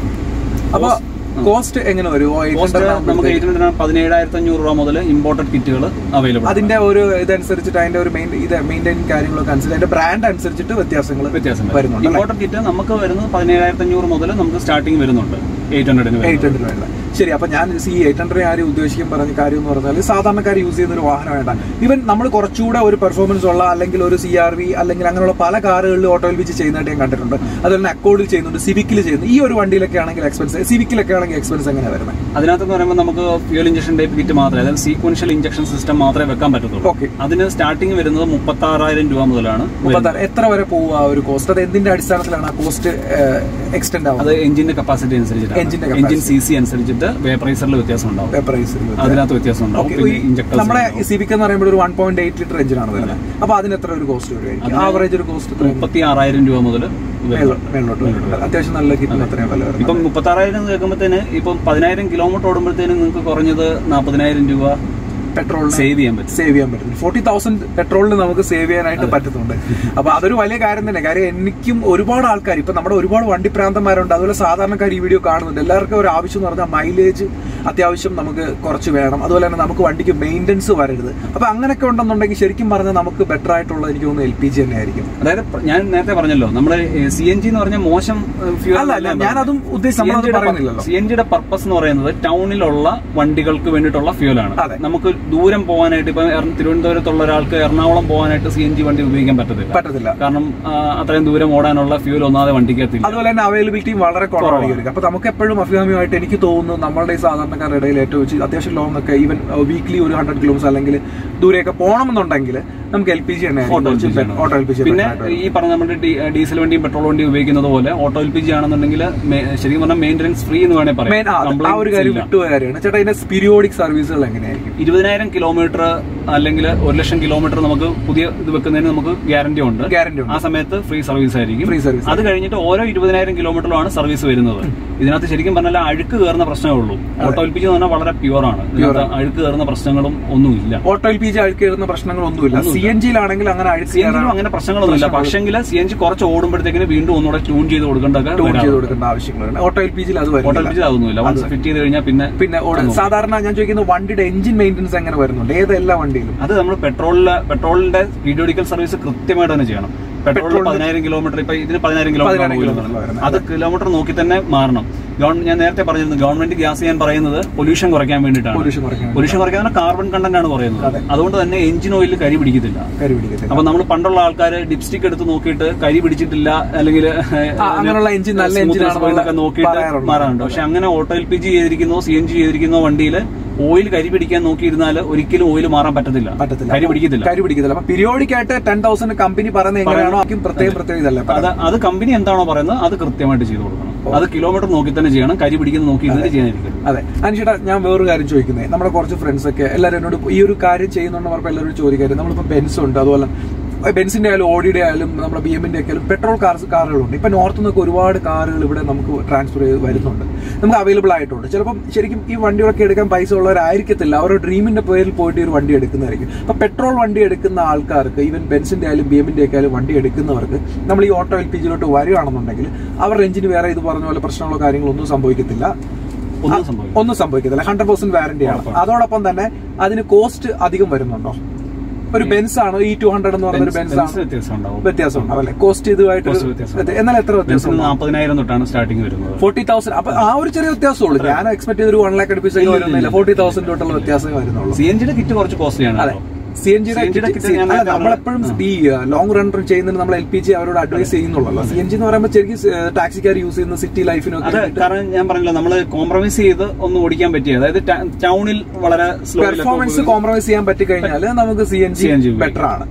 അപ്പൊ കോസ്റ്റ് എങ്ങനെ വരും ഓ, 800 കോസ്റ്റ് നമുക്ക് എയ്റ്റ് ഹൺഡ്രഡ് പതിനേഴായിരത്തി അഞ്ഞൂറ് രൂപ മുതൽ ഇമ്പോർട്ടഡ് കിറ്റുകൾ അവൈലബിൾ അതിന്റെ ഒരു ഇതനുസരിച്ചിട്ട് അതിന്റെ ഒരു മെയിൻ ഇത് മെയിൻറ്റെയിൻ കാര്യങ്ങളൊക്കെ അനുസരിച്ച് അതിന്റെ ബ്രാൻഡ് അനുസരിച്ചിട്ട് വ്യത്യാസങ്ങൾ വ്യത്യാസം വരുന്നുണ്ട് ഇമ്പോർട്ടഡ് കിറ്റ് നമുക്ക് വരുന്നത് പതിനേഴായിരത്തി അഞ്ഞൂറ് മുതൽ നമുക്ക് സ്റ്റാർട്ടിങ് വരുന്നുണ്ട് എയ്റ്റ് ഹൺഡ്രഡിന് എയ്റ്റ് ഹൺഡ്രഡ് വേണ്ട ശരി അപ്പൊ ഞാൻ ഈ എയ്റ്റ് ഹൺഡ്രഡ് ആരും ഉദ്ദേശിക്കും പറഞ്ഞ കാര്യം എന്ന് പറഞ്ഞാൽ സാധാരണക്കാർ യൂസ് ചെയ്യുന്ന ഒരു വാഹനം വേണ്ട ഇവൻ നമ്മൾ കുറച്ചുകൂടെ ഒരു പെർഫോമൻസ് ഉള്ള അല്ലെങ്കിൽ ഒരു സി ആർ വി അല്ലെങ്കിൽ അങ്ങനെയുള്ള പല കാറുകളിൽ ഓട്ടോയിൽ വെച്ച് ചെയ്യുന്നതായിട്ട് ഞാൻ കണ്ടിട്ടുണ്ട് അതുപോലെ തന്നെ അക്കോർഡിൽ ചെയ്യുന്നുണ്ട് സിവിക്കിൽ ചെയ്യുന്നു ഈ ഒരു വണ്ടിയിലൊക്കെ ആണെങ്കിൽ എക്സ്പെൻസ് സിവിക്കിലൊക്കെ ആണെങ്കിൽ എക്സ്പെൻസ് എങ്ങനെ വരുന്നത് അതിനകത്ത് പറയുമ്പോൾ നമുക്ക് ഫ്യൂൽ ഇഞ്ചക്ഷൻ ടൈപ്പ് കിറ്റ് മാത്രമേ അതായത് സീക്വൻഷ്യൽ ഇഞ്ചക്ഷൻ സിസ്റ്റം മാത്രമേ വെക്കാൻ പറ്റത്തുള്ളൂ ഓക്കെ അതിന് സ്റ്റാർട്ടിങ് വരുന്നത് മുപ്പത്തി ആറായിരം രൂപ മുതലാണ് മുപ്പത്താറ് എത്ര വരെ പോകും ആ ഒരു കോസ്റ്റ് അത് എന്തിന്റെ അടിസ്ഥാനത്തിലാണ് ആ കോസ്റ്റ് എക്സ്റ്റെൻഡ് ആവുന്നത് അത് എഞ്ചിന്റെ കപ്പാസിറ്റി അനുസരിച്ചിട്ട് Engine ന്റെ എഞ്ചിൻ സി സി അനുസരിച്ചിട്ട് വേപ്പറൈസറിൽ വ്യത്യാസം ഉണ്ടാവും പ്രൈസ് അതിനകത്ത് വ്യത്യാസം ഉണ്ടാവും ഓക്കെ പിന്നെ ഇഞ്ചക്ടർ നമ്മുടെ സിവിക് എന്ന് പറയുമ്പോൾ ഒരു വൺ പോയിന്റ് എയ്റ്റ് ലിറ്റർ എഞ്ചിനാണ് വരുന്നത് അപ്പൊ അതിന് എത്ര ഒരു കോസ്റ്റ് വരുമായിരിക്കും ആവറേജ് ഒരു കോസ്റ്റ് മുപ്പത്തി ആറായിരം രൂപ മുതൽ മേളിലോട്ട് വരുന്നുണ്ട് അത്യാവശ്യം നല്ല കിട്ടുന്ന അത്രയും വില വരുന്നത് ഇപ്പം മുപ്പത്തി ആറായിരം കേൾക്കുമ്പോഴത്തേന് ഇപ്പം പതിനായിരം കിലോമീറ്റർ ഓടുമ്പോഴത്തേനും നിങ്ങൾക്ക് കുറഞ്ഞത് നാൽപ്പതിനായിരം രൂപ പെട്രോൾ സേവ് ചെയ്യാൻ പറ്റും സേവ് ചെയ്യാൻ പറ്റും ഫോർട്ടി തൗസൻഡ് പെട്രോളിന് നമുക്ക് സേവ് ചെയ്യാനായിട്ട് പറ്റുന്നുണ്ട് അപ്പൊ അതൊരു വലിയ കാര്യം തന്നെ കാര്യം എനിക്കും ഒരുപാട് ആൾക്കാർ ഇപ്പൊ നമ്മുടെ ഒരുപാട് വണ്ടി പ്രാന്തന്മാരുണ്ട് അതുപോലെ സാധാരണക്കാർ ഈ വീഡിയോ കാണുന്നുണ്ട് എല്ലാവർക്കും ഒരു ആവശ്യം എന്ന് പറഞ്ഞാൽ മൈലേജ് അത്യാവശ്യം നമുക്ക് കുറച്ച് വേണം അതുപോലെ തന്നെ നമുക്ക് വണ്ടിക്ക് മെയിൻ്റെനൻസ് വരരുത് അപ്പൊ അങ്ങനെയൊക്കെ ഉണ്ടെന്നുണ്ടെങ്കിൽ ശരിക്കും പറഞ്ഞാൽ നമുക്ക് ബെറ്റർ ആയിട്ടുള്ളത് എനിക്ക് തോന്നുന്നു എൽ പി ജി തന്നെ ആയിരിക്കും അതായത് പ- ഞാൻ നേരത്തെ പറഞ്ഞല്ലോ നമ്മുടെ സി എൻ ജി എന്ന് പറഞ്ഞ മോശം ഫ്യൂൽ അല്ല അല്ല ഞാനതും ഉദ്ദേശിച്ച് നമ്മളത് പറയുന്നില്ലല്ലോ സി എൻ ജിയുടെ പർപ്പസ് എന്ന് പറയുന്നത് ടൗണിലുള്ള വണ്ടികൾക്ക് വേണ്ടിയിട്ടുള്ള ഫ്യൂലാണ് അതെ. നമുക്ക് ദൂരം പോകാനായിട്ട് ഇപ്പൊ എറ- തിരുവനന്തപുരത്തുള്ള ഒരാൾക്ക് എറണാകുളം പോകാനായിട്ട് സി എൻ ജി വണ്ടി ഉപയോഗിക്കാൻ പറ്റത്തില്ല പറ്റത്തില്ല കാരണം ആ, അത്രയും ദൂരം ഓടാനുള്ള ഫ്യൂൽ ഒന്നാതെ വണ്ടിക്കത്തില്ല അതുപോലെ തന്നെ അവൈലബിലിറ്റിയും വളരെ കുറവായിരിക്കും അപ്പൊ നമുക്ക് എപ്പോഴും അഭികാമ്യമായിട്ട് എനിക്ക് തോന്നുന്നു നമ്മളുടെ ഈ സാധാരണക്കാരുടെ ഇടയിൽ ഏറ്റവും വെച്ച് അത്യാവശ്യം ലോങ് ഒക്കെ ഈവൻ വീക്ക്ലി ഒരു ഹൺഡ്രഡ് കിലോമീറ്റർ അല്ലെങ്കിൽ ദൂരെയൊക്കെ പോകണമെന്നുണ്ടെങ്കിൽ നമുക്ക് എൽ പി ജി തന്നെ ഓട്ടോ എൽ പി ജി ആണ്. ഓട്ടോ എൽ പി ജി പിന്നെ ഈ പറഞ്ഞ നമ്മുടെ ഡീ- ഡീസൽ വണ്ടിയും പെട്രോൾ വണ്ടിയും ഉപയോഗിക്കുന്നത് പോലെ ഓട്ടോ എൽ പി ജി ആണെന്നുണ്ടെങ്കിൽ മെ- ശരിക്കും പറഞ്ഞാൽ മെയിൻ്റനൻസ് ഫ്രീ എന്ന് വേണേൽ മെയിൻ പറയാം ആ ഒരു Complaints കാര്യം ഇല്ല. വിട്ടുപോയ കാര്യമാണ് ചേട്ടാ ഇതിന്റെ പീരിയോഡിക് സർവീസുകൾ എങ്ങനെയായിരിക്കും ഇരുപതിനായിരം കിലോമീറ്റർ അല്ലെങ്കിൽ ഒരു ലക്ഷം കിലോമീറ്റർ നമുക്ക് പുതിയ ഇത് വെക്കുന്നതിന് നമുക്ക് ഗ്യാരണ്ടി ഉണ്ട് ഗ്യാരണ്ടി ഉണ്ട് ആ സമയത്ത് ഫ്രീ സർവീസ് ആയിരിക്കും ഫ്രീ സർവീസ് അത് കഴിഞ്ഞിട്ട് ഓരോ ഇരുപതിനായിരം കിലോമീറ്ററിലാണ് സർവീസ് വരുന്നത് ഇതിനകത്ത് ശരിക്കും പറഞ്ഞാൽ അഴുക്ക് കയറുന്ന പ്രശ്നമേ ഉള്ളൂ ഓട്ടോ എൽ പി ജി എന്ന് പറഞ്ഞാൽ വളരെ പ്യുവർ ആണ് ഇതിനകത്ത് അഴുക്ക് കയറുന്ന പ്രശ്നങ്ങളും ഒന്നുമില്ല ഓട്ടോ എൽ പി ജി അഴുക്ക് കയറുന്ന പ്രശ്നങ്ങളൊന്നുമില്ല സി എൻ ജിയിലാണെങ്കിൽ അങ്ങനെ അഴുക്ക് സി എൻ ജിയിലും അങ്ങനെ പ്രശ്നങ്ങളൊന്നുമില്ല പക്ഷെങ്കിൽ സി എൻ ജി കുറച്ച് ഓടുമ്പോഴത്തേക്കിന് വീണ്ടും ഒന്നുകൂടെ ട്യൂൺ ചെയ്ത് കൊടുക്കേണ്ടതൊക്കെ ടോൺ വരാം. ചെയ്ത് കൊടുക്കേണ്ട ആവശ്യങ്ങളുണ്ട് ഓട്ടോ എൽ പി ജിയിൽ അത് ഓട്ടോ വരുന്നില്ല എൽ പി ജി അതൊന്നുമില്ല വൺസ് ഫിറ്റ് ചെയ്ത് കഴിഞ്ഞാൽ പിന്നെ പിന്നെ ഓട- സാധാരണ ഞാൻ ചോദിക്കുന്നത് വണ്ടിയുടെ എഞ്ചിൻ മെയിൻ്റെനൻസ് എങ്ങനെ വരുന്നുണ്ട് ഏത് എല്ലാ വണ്ടിയിലും അത് നമ്മൾ പെട്രോളിലെ പെട്രോളിന്റെ പീരിയോഡിക്കൽ സർവീസ് കൃത്യമായിട്ട് തന്നെ ചെയ്യണം പെട്രോളിൽ പതിനായിരം കിലോമീറ്റർ ഇപ്പൊ ഇതിന് പതിനായിരം കിലോമീറ്റർ പതിനായിരം kilometer വരുന്നത്. അത് കിലോമീറ്റർ നോക്കി തന്നെ മാറണം ഗവൺ- ഞാൻ നേരത്തെ പറഞ്ഞിരുന്നു ഗവൺമെന്റ് ഗ്യാസ് ഞാൻ പറയുന്നത് പൊല്യൂഷൻ കുറയ്ക്കാൻ വേണ്ടിയിട്ടാണ് പൊല്യൂഷൻ കുറയ്ക്കാൻ പൊല്യൂഷൻ കുറയ്ക്കാൻ കാർബൺ കണ്ടന്റ് ആണ് പറയുന്നത് അതുകൊണ്ട് തന്നെ എഞ്ചിൻ ഓയിലിൽ കരി പിടിക്കത്തില്ല കരി പിടിക്കത്തില്ല അപ്പൊ നമ്മൾ പണ്ടുള്ള ആൾക്കാർ ഡിപ്സ്റ്റിക് എടുത്ത് നോക്കിയിട്ട് കരി പിടിച്ചിട്ടില്ല അല്ലെങ്കിൽ ആ, അങ്ങനെയുള്ള engine നല്ല engine ആണെന്നുള്ള എന്നൊക്കെ നോക്കിയിട്ട് പറയാറുണ്ട്. മാറാറുണ്ട് പക്ഷെ അങ്ങനെ ഓട്ടോ എൽ പി ജി ചെയ്തിരിക്കുന്നോ സി എൻ ജി ചെയ്തിരിക്കുന്നോ വണ്ടിയിൽ ഓയിൽ കരി പിടിക്കാൻ നോക്കിയിരുന്നാൽ ഒരിക്കലും ഓയിൽ മാറാൻ പറ്റത്തില്ല പറ്റത്തില്ല കരി പിടിക്കത്തില്ല കരി പിടിക്കത്തില്ല അപ്പൊ പീരിയോഡിക് ആയിട്ട് ടെൻ തൗസൻഡ് കമ്പനി പറയുന്നത് എങ്ങനെയാണോ ആക്കും പ്രത്യേകം പ്രത്യേകം ഇതല്ലേ അത് അത് കമ്പനി എന്താണോ പറയുന്നത് അത് കൃത്യമായിട്ട് ചെയ്തു കൊടുക്കണം അത് കിലോമീറ്റർ നോക്കി തന്നെ ചെയ്യണം കരി പിടിക്കുന്നത് നോക്കി ഇരുന്നിട്ട് ചെയ്യാനിരിക്കും അതെ അനുഷേട്ടാ ഞാൻ വേറൊരു കാര്യം ചോദിക്കുന്നത് നമ്മുടെ കുറച്ച് ഫ്രണ്ട്സ് ഒക്കെ എല്ലാവരും എന്നോട് ഈ ഒരു കാര്യം ചെയ്യുന്നുണ്ട് പറഞ്ഞപ്പോൾ എല്ലാവരും ചോദിക്കാറ് നമ്മളിപ്പോൾ ബെൻസ് ഉണ്ട് അതുപോലെ ബെൻസിന്റെ ആയാലും ഓഡിയുടെ ആയാലും നമ്മുടെ ബി എമ്മിന്റെ ഒക്കെ ആയാലും പെട്രോൾ കാർസ് കാറുകളുണ്ട് ഇപ്പൊ നോർത്ത് നിന്നൊക്കെ ഒരുപാട് കാറുകൾ ഇവിടെ നമുക്ക് ട്രാൻസ്ഫർ ചെയ്ത് വരുന്നുണ്ട് നമുക്ക് അവൈലബിൾ ആയിട്ടുണ്ട് ചിലപ്പം ശരിക്കും ഈ വണ്ടികളൊക്കെ എടുക്കാൻ പൈസ ഉള്ളവരായിരിക്കത്തില്ല അവരുടെ ഡ്രീമിന്റെ പേരിൽ പോയിട്ട് ഈ ഒരു വണ്ടി എടുക്കുന്നതായിരിക്കും അപ്പൊ പെട്രോൾ വണ്ടി എടുക്കുന്ന ആൾക്കാർക്ക് ഈവൻ ബെൻസിന്റെ ആയാലും ബി എമ്മിന്റെ ഒക്കെ ആയാലും വണ്ടി എടുക്കുന്നവർക്ക് നമ്മൾ ഈ ഓട്ടോ എൽ പി ജിയിലോട്ട് വരികയാണെന്നുണ്ടെങ്കിൽ അവരുടെ എഞ്ചിന് വേറെ ഇത് പറഞ്ഞ പോലെ പ്രശ്നങ്ങളോ കാര്യങ്ങളോ ഒന്നും സംഭവിക്കത്തില്ല ഒന്നും സംഭവിക്കും ഒന്നും സംഭവിക്കത്തില്ല ഹൺഡ്രഡ് പെർസെന്റ് വാറന്റി ആണ് അതോടൊപ്പം തന്നെ അതിന് കോസ്റ്റ് അധികം വരുന്നുണ്ടോ ഒരു ബെൻസ് ആണ് ഈ ടു ഹൺഡ്രഡ് എന്ന് പറഞ്ഞ ഒരു ബെൻസ് ആണ് വ്യത്യാസം ഉണ്ടാവും വ്യത്യാസം ഉണ്ടാവും അല്ലെ കോസ്റ്റ് ഇതുമായിട്ട് Cost വ്യത്യാസം വ്യത്യ- എന്നാൽ എത്ര വ്യത്യാസം ബെൻസിന് നാൽപ്പതിനായിരം തൊട്ടാണ് സ്റ്റാർട്ടിങ് വരുന്നത് ഫോർട്ടി തൗസൻഡ് അപ്പൊ ആ ഒരു ചെറിയ വ്യത്യാസമുള്ളൂ ഞാൻ എക്സ്പെക്ട് ചെയ്തൊരു വൺ ലാക്ക് അടുപ്പിച്ചൊക്കെ വരുന്നില്ല ഫോർട്ടി തൗസൻഡ് തൊട്ടുള്ള വ്യത്യാസമേ വരുന്നുള്ളൂ സി എൻ ജിയുടെ കിറ്റ് കുറച്ച് കോസ്റ്റ്ലിയാണ് അതെ സി എൻ ജിയുടെ CNG യുടെ kit ഞാൻ നേരത്തെ നമ്മളെപ്പോഴും ഈ ലോങ് റൺ ചെയ്യുന്നതിന് നമ്മൾ എൽ പി ജി അവരോട് അഡ്വൈസ് ചെയ്യുന്നുള്ളൂ സി എൻ ജി എന്ന് പറയുമ്പോൾ ശരിക്കും ടാക്സിക്കാർ യൂസ് ചെയ്യുന്ന സിറ്റി ലൈഫിനൊക്കെ അത് കാരണം ഞാൻ പറഞ്ഞല്ലോ നമ്മള് കോംപ്രമൈസ് ചെയ്ത് ഒന്ന് ഓടിക്കാൻ പറ്റിയ അതായത് ടൗണിൽ വളരെ സ്ലോ പെർഫോമൻസ് കോംപ്രമൈസ് ചെയ്യാൻ പറ്റി കഴിഞ്ഞാൽ നമുക്ക് C N G CNG better ആണ്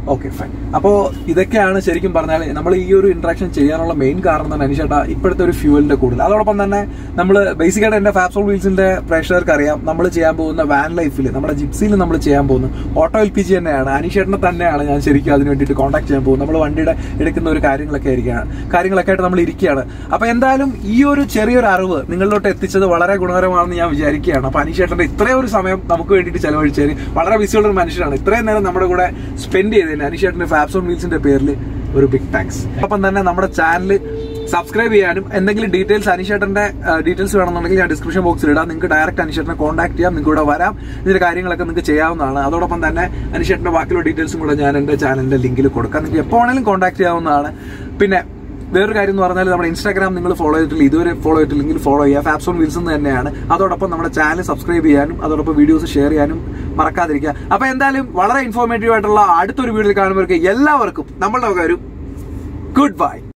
ഓക്കെ ഫൈൻ അപ്പോ ഇതൊക്കെയാണ് ശരിക്കും പറഞ്ഞാൽ നമ്മൾ ഈ ഒരു ഇന്ററാക്ഷൻ ചെയ്യാനുള്ള മെയിൻ കാരണം തന്നെ അനിഷേട്ടാ ഇപ്പോഴത്തെ ഒരു ഫ്യൂവലിന്റെ കൂടുതൽ അതോടൊപ്പം തന്നെ നമ്മൾ ബേസിക്കായിട്ട് എന്റെ ഫാപ്സോൾ വീൽസിന്റെ പ്രേക്ഷകർക്ക് അറിയാം നമ്മൾ ചെയ്യാൻ പോകുന്ന വാൻ ലൈഫിൽ നമ്മുടെ ജിപ്സിയിൽ നമ്മൾ ചെയ്യാൻ പോകുന്ന ഓട്ടോ എൽ പി ജി തന്നെയാണ് അനീഷേട്ടനെ തന്നെയാണ് ഞാൻ ശരിക്കും അതിന് വേണ്ടിയിട്ട് കോൺടാക്ട് ചെയ്യാൻ പോകുന്നത് നമ്മൾ വണ്ടിയുടെ എടുക്കുന്ന ഒരു കാര്യങ്ങളൊക്കെ ആയിരിക്കുകയാണ് കാര്യങ്ങളൊക്കെ ആയിട്ട് നമ്മൾ ഇരിക്കുകയാണ് അപ്പൊ എന്തായാലും ഈ ഒരു ചെറിയൊരു അറിവ് നിങ്ങളിലോട്ട് എത്തിച്ചത് വളരെ ഗുണകരമാണെന്ന് ഞാൻ വിചാരിക്കുകയാണ് അപ്പൊ അനീഷേട്ടന്റെ ഇത്രയും ഒരു സമയം നമുക്ക് വേണ്ടിയിട്ട് ചെലവഴിച്ചതിന് വളരെ ബിസിയുള്ള ഒരു മനുഷ്യനാണ് ഇത്രയും നേരം നമ്മുടെ കൂടെ സ്പെൻഡ് ചെയ്തതിന് അനീഷേട്ടന്റെ ഫാപ്സോൺ വീൽസിന്റെ പേരിൽ ഒരു ബിഗ് താങ്ക്സ് അപ്പം തന്നെ നമ്മുടെ ചാനൽ സബ്സ്ക്രൈബ് ചെയ്യാനും എന്തെങ്കിലും ഡീറ്റെയിൽസ് അനിഷേട്ടന്റെ ഡീറ്റെയിൽസ് വേണമെന്നുണ്ടെങ്കിൽ ഞാൻ ഡിസ്ക്രിപ്ഷൻ ബോക്സിൽ ഇടാം നിങ്ങൾക്ക് ഡയറക്റ്റ് അനിഷേട്ടനെ കോൺടാക്ട് ചെയ്യാം നിങ്ങൾക്ക് ഇവിടെ വരാം ഇതിന്റെ കാര്യങ്ങളൊക്കെ നിങ്ങൾക്ക് ചെയ്യാവുന്നതാണ് അതോടൊപ്പം തന്നെ അനിഷേട്ടന്റെ ബാക്കിയുള്ള ഡീറ്റെയിൽസും കൂടെ ഞാൻ എന്റെ ചാനലിന്റെ ലിങ്കിൽ കൊടുക്കാം നിങ്ങൾക്ക് എപ്പോൾ വേണമെങ്കിലും കോൺടാക്ട് ചെയ്യാവുന്നതാണ് പിന്നെ വേറൊരു കാര്യം എന്ന് പറഞ്ഞാൽ നമ്മുടെ ഇൻസ്റ്റാഗ്രാം നിങ്ങൾ ഫോളോ ചെയ്തിട്ടില്ല ഇതുവരെ ഫോളോ ചെയ്തിട്ടില്ലെങ്കിൽ ഫോളോ ചെയ്യുക ഫാപ്സോൺ വിൽസ് എന്ന് തന്നെയാണ് അതോടൊപ്പം നമ്മുടെ ചാനൽ സബ്സ്ക്രൈബ് ചെയ്യാനും അതോടൊപ്പം വീഡിയോസ് ഷെയർ ചെയ്യാനും മറക്കാതിരിക്കുക അപ്പൊ എന്തായാലും വളരെ ഇൻഫോർമേറ്റീവ് ആയിട്ടുള്ള അടുത്തൊരു വീഡിയോ കാണുന്നവർക്ക് എല്ലാവർക്കും നമ്മളുടെ വക ഒരു ഗുഡ് ബൈ